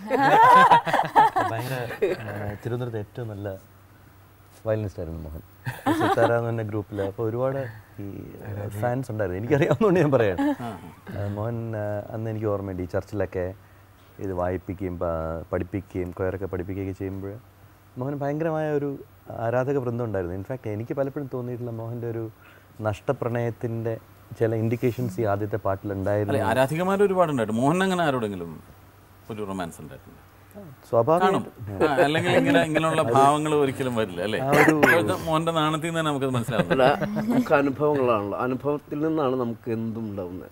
ഭയങ്കര ആ, തിരുവനന്തപുരത്ത് ഏറ്റവും നല്ല വയലിനിസ്റ്റ് ആയിരുന്നു മോഹൻ സിത്താര എന്ന് പറഞ്ഞ ഗ്രൂപ്പിൽ അപ്പോൾ ഒരുപാട് ഈ ഫാൻസ് ഉണ്ടായിരുന്നു എനിക്കറിയാവുന്നതുകൊണ്ട് ഞാൻ പറയാം ആ, മോഹൻ ആ, അന്ന് എനിക്ക് ഓർമ്മയുണ്ട് ഈ ചർച്ചിലൊക്കെ ഇത് വായിപ്പിക്കുകയും പ- പഠിപ്പിക്കുകയും കൊയറൊക്കെ പഠിപ്പിക്കുകയൊക്കെ ചെയ്യുമ്പോൾ മോഹൻ ഭയങ്കരമായ ഒരു ആരാധക വൃന്ദം ഉണ്ടായിരുന്നു ഇൻഫാക്ട് എനിക്ക് പലപ്പോഴും തോന്നിയിട്ടുള്ള മോഹൻ്റെ ഒരു നഷ്ടപ്രണയത്തിൻ്റെ ചില ഇൻഡിക്കേഷൻസ് ഈ ആദ്യത്തെ പാട്ടിലുണ്ടായിരുന്നു അല്ലെ ആരാധികമാർ ഒരുപാടുണ്ടായിട്ട് മോഹൻ അങ്ങനെ ആരോടെങ്കിലും ഒരു റൊമാൻസ് ഉണ്ടായിട്ടുണ്ട് കാണും സ്വാഭാവികം ആ, അല്ലെങ്കിൽ ഇങ്ങനെ ഇങ്ങനെയുള്ള ഭാവങ്ങൾ ഒരിക്കലും വരില്ല അല്ലേ ഇപ്പോഴത്തെ മോഹന്റെ നാണത്തിൽ നിന്ന് തന്നെ നമുക്കത് മനസ്സിലാവുന്നത് അല്ല നമുക്ക് അനുഭവങ്ങളാണല്ലോ അനുഭവത്തിൽ നിന്നാണ് നമുക്ക് എന്തും ഉണ്ടാവുന്നത്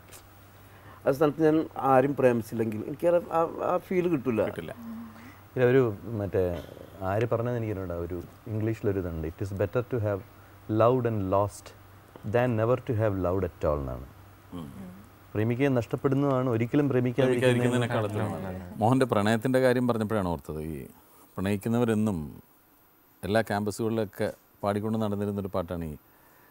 ആ സ്ഥലത്ത് ഞാൻ ആരും പ്രേമിച്ചില്ലെങ്കിൽ എനിക്ക് ആ- ആ- ആ ഫീൽ കിട്ടില്ല കിട്ടില്ല ഇല്ല ഒരു മറ്റേ ആര് പറഞ്ഞതെന്ന് എനിക്കുണ്ട് ഒരു ഇംഗ്ലീഷിലൊരു ഇതുണ്ട് it is better to have loved and lost than never to have loved at all എന്നാണ് പ്രേമിക്കുകയും നഷ്ടപ്പെടുന്നതാണ് ഒരിക്കലും പ്രേമിക്കാതിരിക്കുന്നത് പ്രേമിക്കാതിരിക്കുന്നതിനേക്കാളത്തിലാണ് മോഹന്റെ പ്രണയത്തിന്റെ കാര്യം പറഞ്ഞപ്പോഴാണ് ഓർത്തത് ഈ പ്രണയിക്കുന്നവരെന്നും എല്ലാ ക്യാമ്പസുകളിലൊക്കെ പാടിക്കൊണ്ട് നടന്നിരുന്നൊരു പാട്ടാണ് ഈ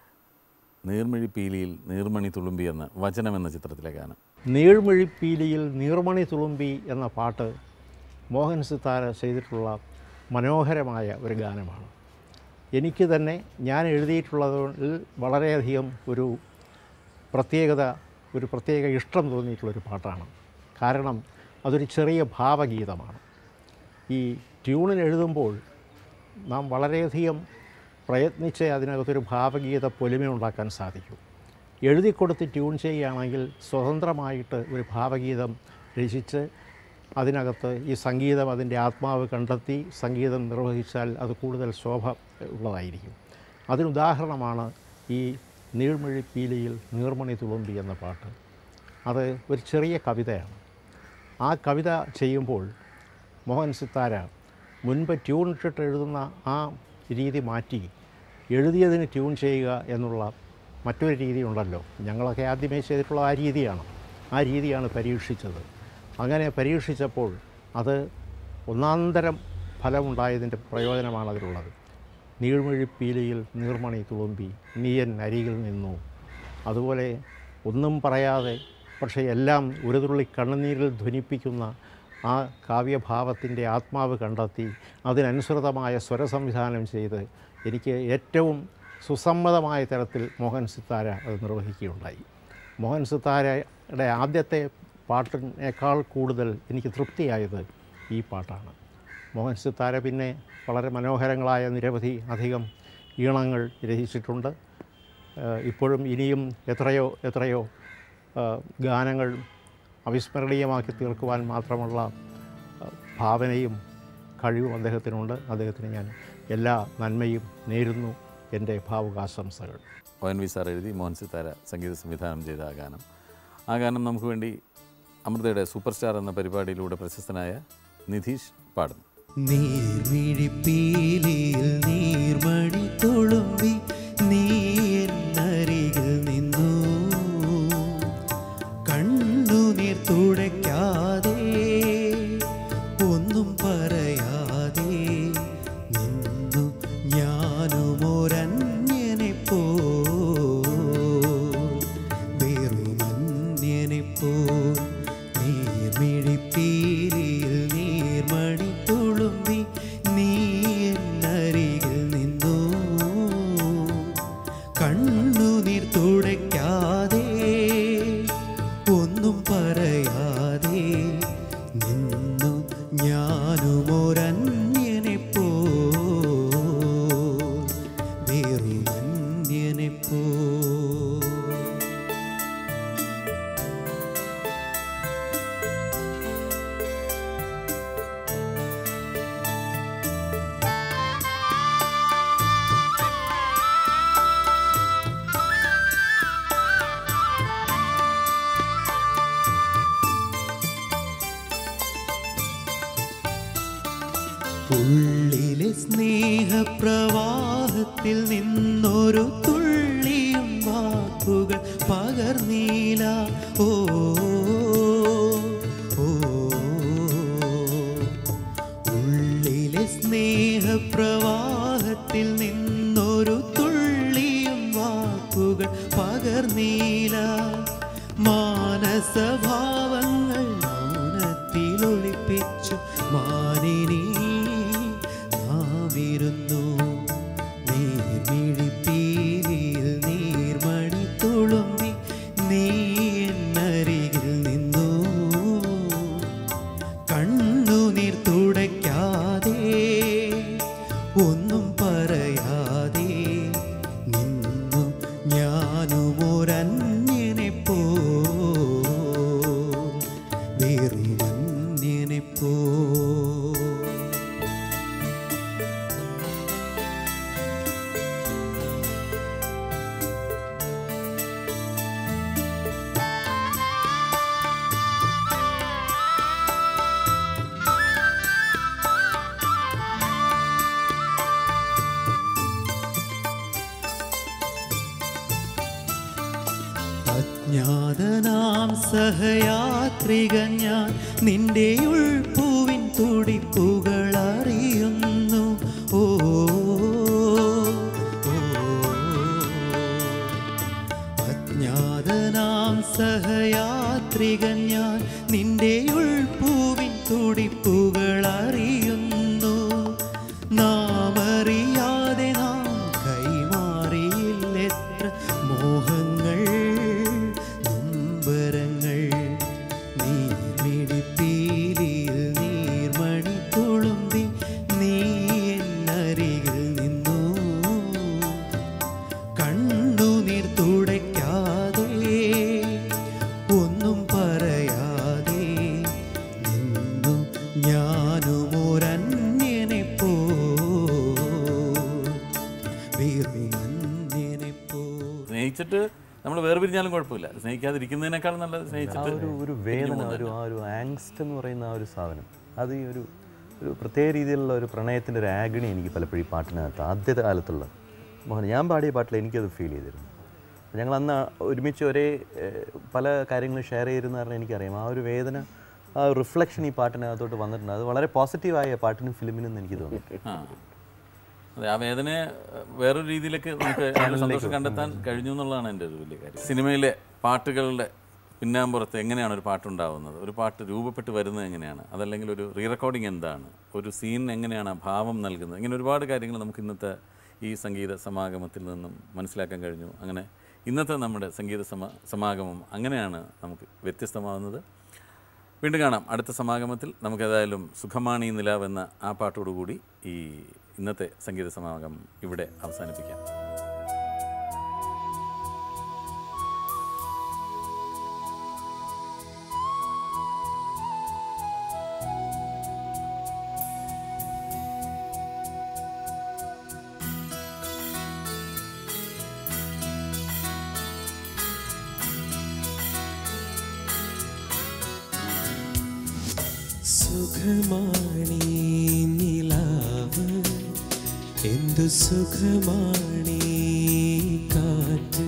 നീർമിഴി പീലിയിൽ നീർമണി തുളുമ്പി എന്ന വചനം എന്ന ചിത്രത്തിലെ ഗാനം നീഴ്മിഴിപ്പീലിയിൽ നീർമണി തുളുമ്പി എന്ന പാട്ട് മോഹൻ സിത്താര ചെയ്തിട്ടുള്ള മനോഹരമായ ഒരു ഗാനമാണ് എനിക്ക് തന്നെ ഞാൻ എഴുതിയിട്ടുള്ളതിൽ വളരെയധികം ഒരു പ്രത്യേകത ഒരു പ്രത്യേക ഇഷ്ടം തോന്നിയിട്ടുള്ളൊരു പാട്ടാണ് കാരണം അതൊരു ചെറിയ ഭാവഗീതമാണ് ഈ ട്യൂണിന് എഴുതുമ്പോൾ നാം വളരെയധികം പ്രയത്നിച്ച് അതിനകത്തൊരു ഭാവഗീത പൊലിമയുണ്ടാക്കാൻ സാധിക്കും എഴുതി കൊടുത്ത് ട്യൂൺ ചെയ്യുകയാണെങ്കിൽ സ്വതന്ത്രമായിട്ട് ഒരു ഭാവഗീതം രചിച്ച് അതിനകത്ത് ഈ സംഗീതം അതിൻ്റെ ആത്മാവ് കണ്ടെത്തി സംഗീതം നിർവഹിച്ചാൽ അത് കൂടുതൽ ശോഭ ഉള്ളതായിരിക്കും അതിനുദാഹരണമാണ് ഈ നീഴ്മഴി പീലിയിൽ നീർമണി തുളുമ്പി എന്ന പാട്ട് അത് ഒരു ചെറിയ കവിതയാണ് ആ കവിത ചെയ്യുമ്പോൾ മോഹൻ സിത്താര മുൻപ് ട്യൂൺ ഇട്ടിട്ട് എഴുതുന്ന ആ രീതി മാറ്റി എഴുതിയതിന് ട്യൂൺ ചെയ്യുക എന്നുള്ള മറ്റൊരു രീതി ഉണ്ടല്ലോ ഞങ്ങളൊക്കെ ആദ്യമേ ചെയ്തിട്ടുള്ള ആ രീതിയാണ് ആ രീതിയാണ് പരീക്ഷിച്ചത് അങ്ങനെ പരീക്ഷിച്ചപ്പോൾ അത് ഒന്നാന്തരം ഫലമുണ്ടായതിൻ്റെ പ്രയോജനമാണ് അതിലുള്ളത് നീഴ്മൊഴിപ്പീലിയിൽ നീർമണി തുളുമ്പി നീയൻ അരികിൽ നിന്നു അതുപോലെ ഒന്നും പറയാതെ പക്ഷേ എല്ലാം ഒരു തുള്ളി കണ്ണുനീരിൽ ധ്വനിപ്പിക്കുന്ന ആ കാവ്യഭാവത്തിൻ്റെ ആത്മാവ് കണ്ടെത്തി അതിനനുസൃതമായ സ്വരസംവിധാനം ചെയ്ത് എനിക്ക് ഏറ്റവും സുസമ്മതമായ തരത്തിൽ മോഹൻ സിത്താര അത് നിർവഹിക്കുകയുണ്ടായി മോഹൻ സിത്താരയുടെ ആദ്യത്തെ പാട്ടിനേക്കാൾ കൂടുതൽ എനിക്ക് തൃപ്തിയായത് ഈ പാട്ടാണ് മോഹൻ സിത്താര പിന്നെ വളരെ മനോഹരങ്ങളായ നിരവധി അധികം ഈണങ്ങൾ രചിച്ചിട്ടുണ്ട് ഏഹ് ഇപ്പോഴും ഇനിയും എത്രയോ എത്രയോ ഏഹ് ഗാനങ്ങൾ അവിസ്മരണീയമാക്കി തീർക്കുവാൻ മാത്രമുള്ള ഏഹ് ഭാവനയും കഴിവും അദ്ദേഹത്തിനുണ്ട് അദ്ദേഹത്തിന് ഞാൻ എല്ലാ നന്മയും നേരുന്നു എൻ്റെ ഭാവുകാശംസകൾ ഒ എൻ വി സാർ എഴുതി മോഹൻ സിത്താര സംഗീത സംവിധാനം ചെയ്ത ആ ഗാനം ആ ഗാനം നമുക്ക് വേണ്ടി അമൃതയുടെ സൂപ്പർ സ്റ്റാർ എന്ന പരിപാടിയിലൂടെ പ്രശസ്തനായ നിധീഷ് പാടുന്നു നീർമിഴിപ്പീലിയിൽ നീർമണി തുളുമ്പി നീരിനരികിൽ നിന്നു കണ്ണുനീർ തുടയ്ക്കാതെ ഒന്നും പറയാതെ നിന്നു ഞാനും ഒരന്യനെ പോ വേറുമന്യനെ പോ നീർമിഴിപ്പീലിയിൽ നീർമണി തുളുമ്പി നീ എന്നരികിൽ നിന്നു കണ്ണുനീർ തുടയ്ക്കാതെ ഒന്നും പറയാതെ നിന്നു ഞാനും ഒരന്യനെ പോ വേറുമന്യനെ പോ ഉള്ളിലെ സ്നേഹപ്രവാഹത്തിൽ നിന്നൊരു തുള്ളിയും വാക്കുകൾ പകർന്നീല ഓ ഓ, ഉള്ളിലെ സ്നേഹപ്രവാഹത്തിൽ നിന്നൊരു തുള്ളിയും വാക്കുകൾ പകർന്നീല മാനസഭാവങ്ങൾ മൗനത്തിലൊളിപ്പിച്ചു മാനിനി നാമിരുന്നു നീർമിഴിപ്പീലിയിൽ നീർമണി തുളുമ്പി നീ എന്നരികിൽ നിന്നു കണ്ണുനീർ തുടയ്ക്കാതെ ഒന്നും പറയാതെ നിന്നു ഞാനും ഒരന്യനെ പോ വേറുമന്യനെ പോ അജ്ഞാതനാം സഹയാത്രികൻ ഞാൻ നിന്റെ ഉൾപ്പൂവിൻ തുടിപ്പുകൾ അറിയുന്നു ഓ ഓ. അജ്ഞാതനാം സഹയാത്രികൻ ഞാൻ നിന്റെ ഉൾപ്പൂവിൻ തുടിപ്പുകൾ അറിയുന്നു നാം അറിയാതെ നാം കൈമാറിയില്ലെത്ര മോഹങ്ങൾ നൊമ്പരങ്ങൾ നീർമിഴിപ്പീലിയിൽ നീർമണി തുളുമ്പി നീ എന്നരികിൽ നിന്നു കണ്ണുനീർ തുടയ്ക്കാതെ ഒന്നും പറയാതെ നിന്നു ഞാനും ഒരന്യനെ പോ വീർമന്യനെ പോ സ്നേഹിച്ചിട്ട് നമ്മൾ വേർപിരിഞ്ഞാലും കുഴപ്പമില്ല സ്നേഹിക്കാതിരിക്കുന്നതിനേക്കാൾ നല്ലത് ആ സ്നേഹിച്ചിട്ട് ഒരു ഒരു വേദന ഒരു ആ ഒരു ആങ്സ്റ്റ് എന്ന് പറയുന്ന ആ ഒരു സാധനം അത് ഈ ഒരു ഒരു പ്രത്യേക രീതിയിലുള്ള ഒരു പ്രണയത്തിൻ്റെ ഒരു ആഗണി എനിക്ക് പലപ്പോഴും ഈ പാട്ടിനകത്ത് ആദ്യത്തെ കാലത്തുള്ള മോഹൻ ഞാൻ പാടിയ പാട്ടിൽ എനിക്കത് ഫീൽ ചെയ്തിരുന്നു ഞങ്ങൾ അന്ന് ഒരുമിച്ച് ഒരേ ഏഹ്, പല കാര്യങ്ങളും ഷെയർ ചെയ്തിരുന്ന കാരണം എനിക്കറിയാം ആ ഒരു വേദന ആ ഒരു റിഫ്ലക്ഷൻ ഈ പാട്ടിനകത്തോട്ട് വന്നിട്ടുണ്ട് അത് വളരെ പോസിറ്റീവായ പാട്ടിനും ഫിലിമിനും എനിക്ക് തോന്നി ആ അതെ ആ വേദനയെ ഏഹ്, വേറൊരു രീതിയിലേക്ക് നമുക്ക് അതിന്റെ സന്തോഷം കണ്ടെത്താൻ കഴിഞ്ഞു എന്നുള്ളതാണ് എൻ്റെ ഒരു വലിയ കാര്യം സിനിമയിലെ പാട്ടുകളുടെ പിന്നാമ്പുറത്ത് എങ്ങനെയാണ് ഒരു പാട്ടുണ്ടാവുന്നത് ഒരു പാട്ട് രൂപപ്പെട്ട് വരുന്നത് എങ്ങനെയാണ് അതല്ലെങ്കിൽ ഒരു റീ റെക്കോർഡിംഗ് എന്താണ് ഒരു സീൻ എങ്ങനെയാണ് ആ ഭാവം നൽകുന്നത് ഇങ്ങനെ ഒരുപാട് കാര്യങ്ങൾ നമുക്ക് ഇന്നത്തെ ഈ സംഗീത സമാഗമത്തിൽ നിന്നും മനസ്സിലാക്കാൻ കഴിഞ്ഞു അങ്ങനെ ഇന്നത്തെ നമ്മുടെ സംഗീത സമ സമാഗമം അങ്ങനെയാണ് നമുക്ക് വ്യത്യസ്തമാവുന്നത് വീണ്ടും കാണാം അടുത്ത സമാഗമത്തിൽ നമുക്ക് ഏതായാലും സുഖമാണി നിലാവ് എന്ന ആ പാട്ടോടുകൂടി ഈ ഇന്നത്തെ സംഗീത സമാഗമം ഇവിടെ അവസാനിപ്പിക്കാം സുഖമാണീ നിലാവ് എന്തു സുഖമാണീ കാറ്റ്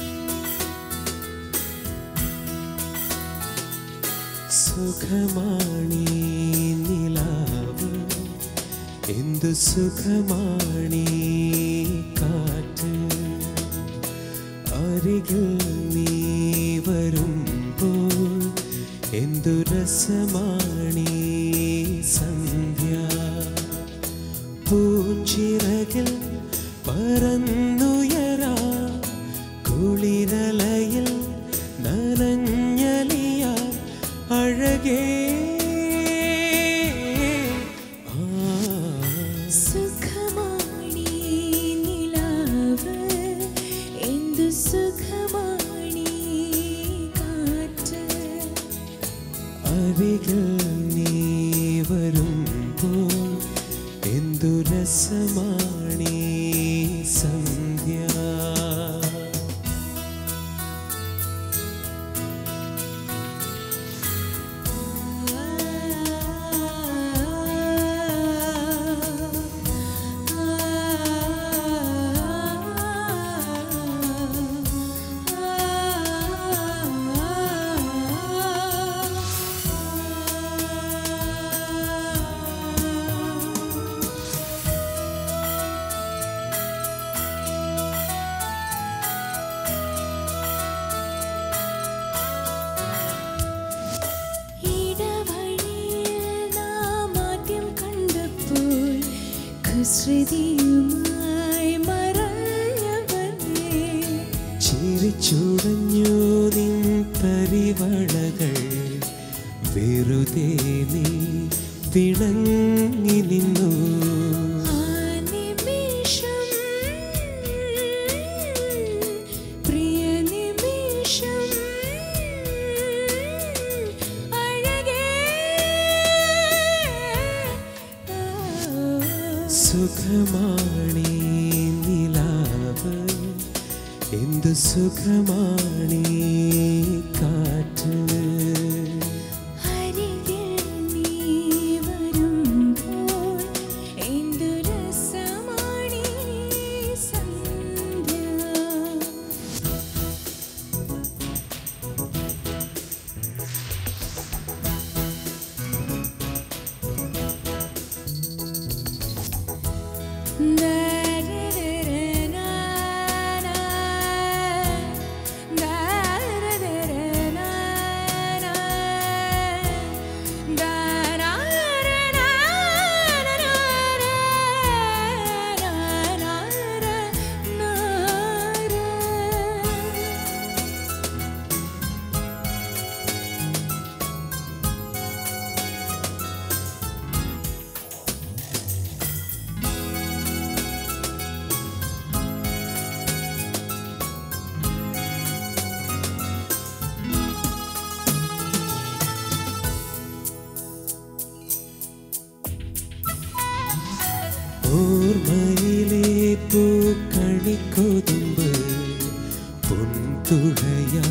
സുഖമാണീ സുഖമാണീ നിലാവ് എന്തു സുഖമാണീ കാറ്റ് അരികിൽ നീ വരുമ്പോൾ എന്തു രസമാണീ സന്ധ്യ പൂച്ചിറകിൽ പറന്നുയരാ കുളിരലയിൽ നനഞ്ഞലിയ അഴകേ ആ സുഖമാണീ നിലാവ് എന്തു സുഖമാണീ കാറ്റ് അരികിൽ നീ വരുമ്പോൾ എന്തു രസമാണീ സന്ധ്യ ഇടവഴിയിൽ നാം ആദ്യം കണ്ടപ്പോൾ കുസൃതിയുമായി മറഞ്ഞവനേ ചിരിച്ചുടഞ്ഞു നിൻ പരിവളകൾ വെറുതെ നീ പിണങ്ങി നിന്നു ആ നിമിഷം പ്രിയ നിമിഷം അഴകേ സുഖമാണീ നിലാവ് എന്തു സുഖമാണീ കാറ്റ് അരികിൽ നീ വരുമ്പോൾ എന്തു രസമാണീ സന്ധ്യ ഓർമ്മയിലെ പൂക്കളിക്കൊതുമ്പ് പൊൻതുഴയാ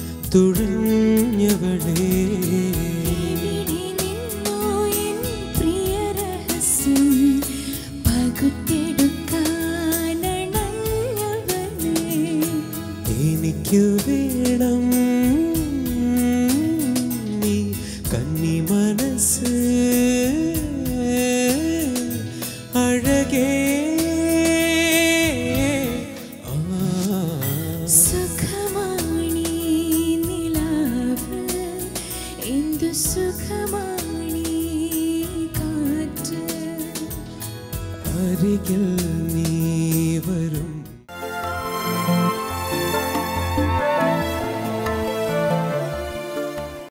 തുഴഞ്ഞവളേ ഇവിടെ നിന്നോ എൻ പ്രിയ രഹസ്യം പകുത്തെടുക്കാനണഞ്ഞവനേ എനിക്കു വേണം നീ കന്നി മനസ്സ് അഴകേ ആ സുഖമാണീ നിലാവ് എന്തു സുഖമാണീ കാറ്റ് അരികിൽ നീ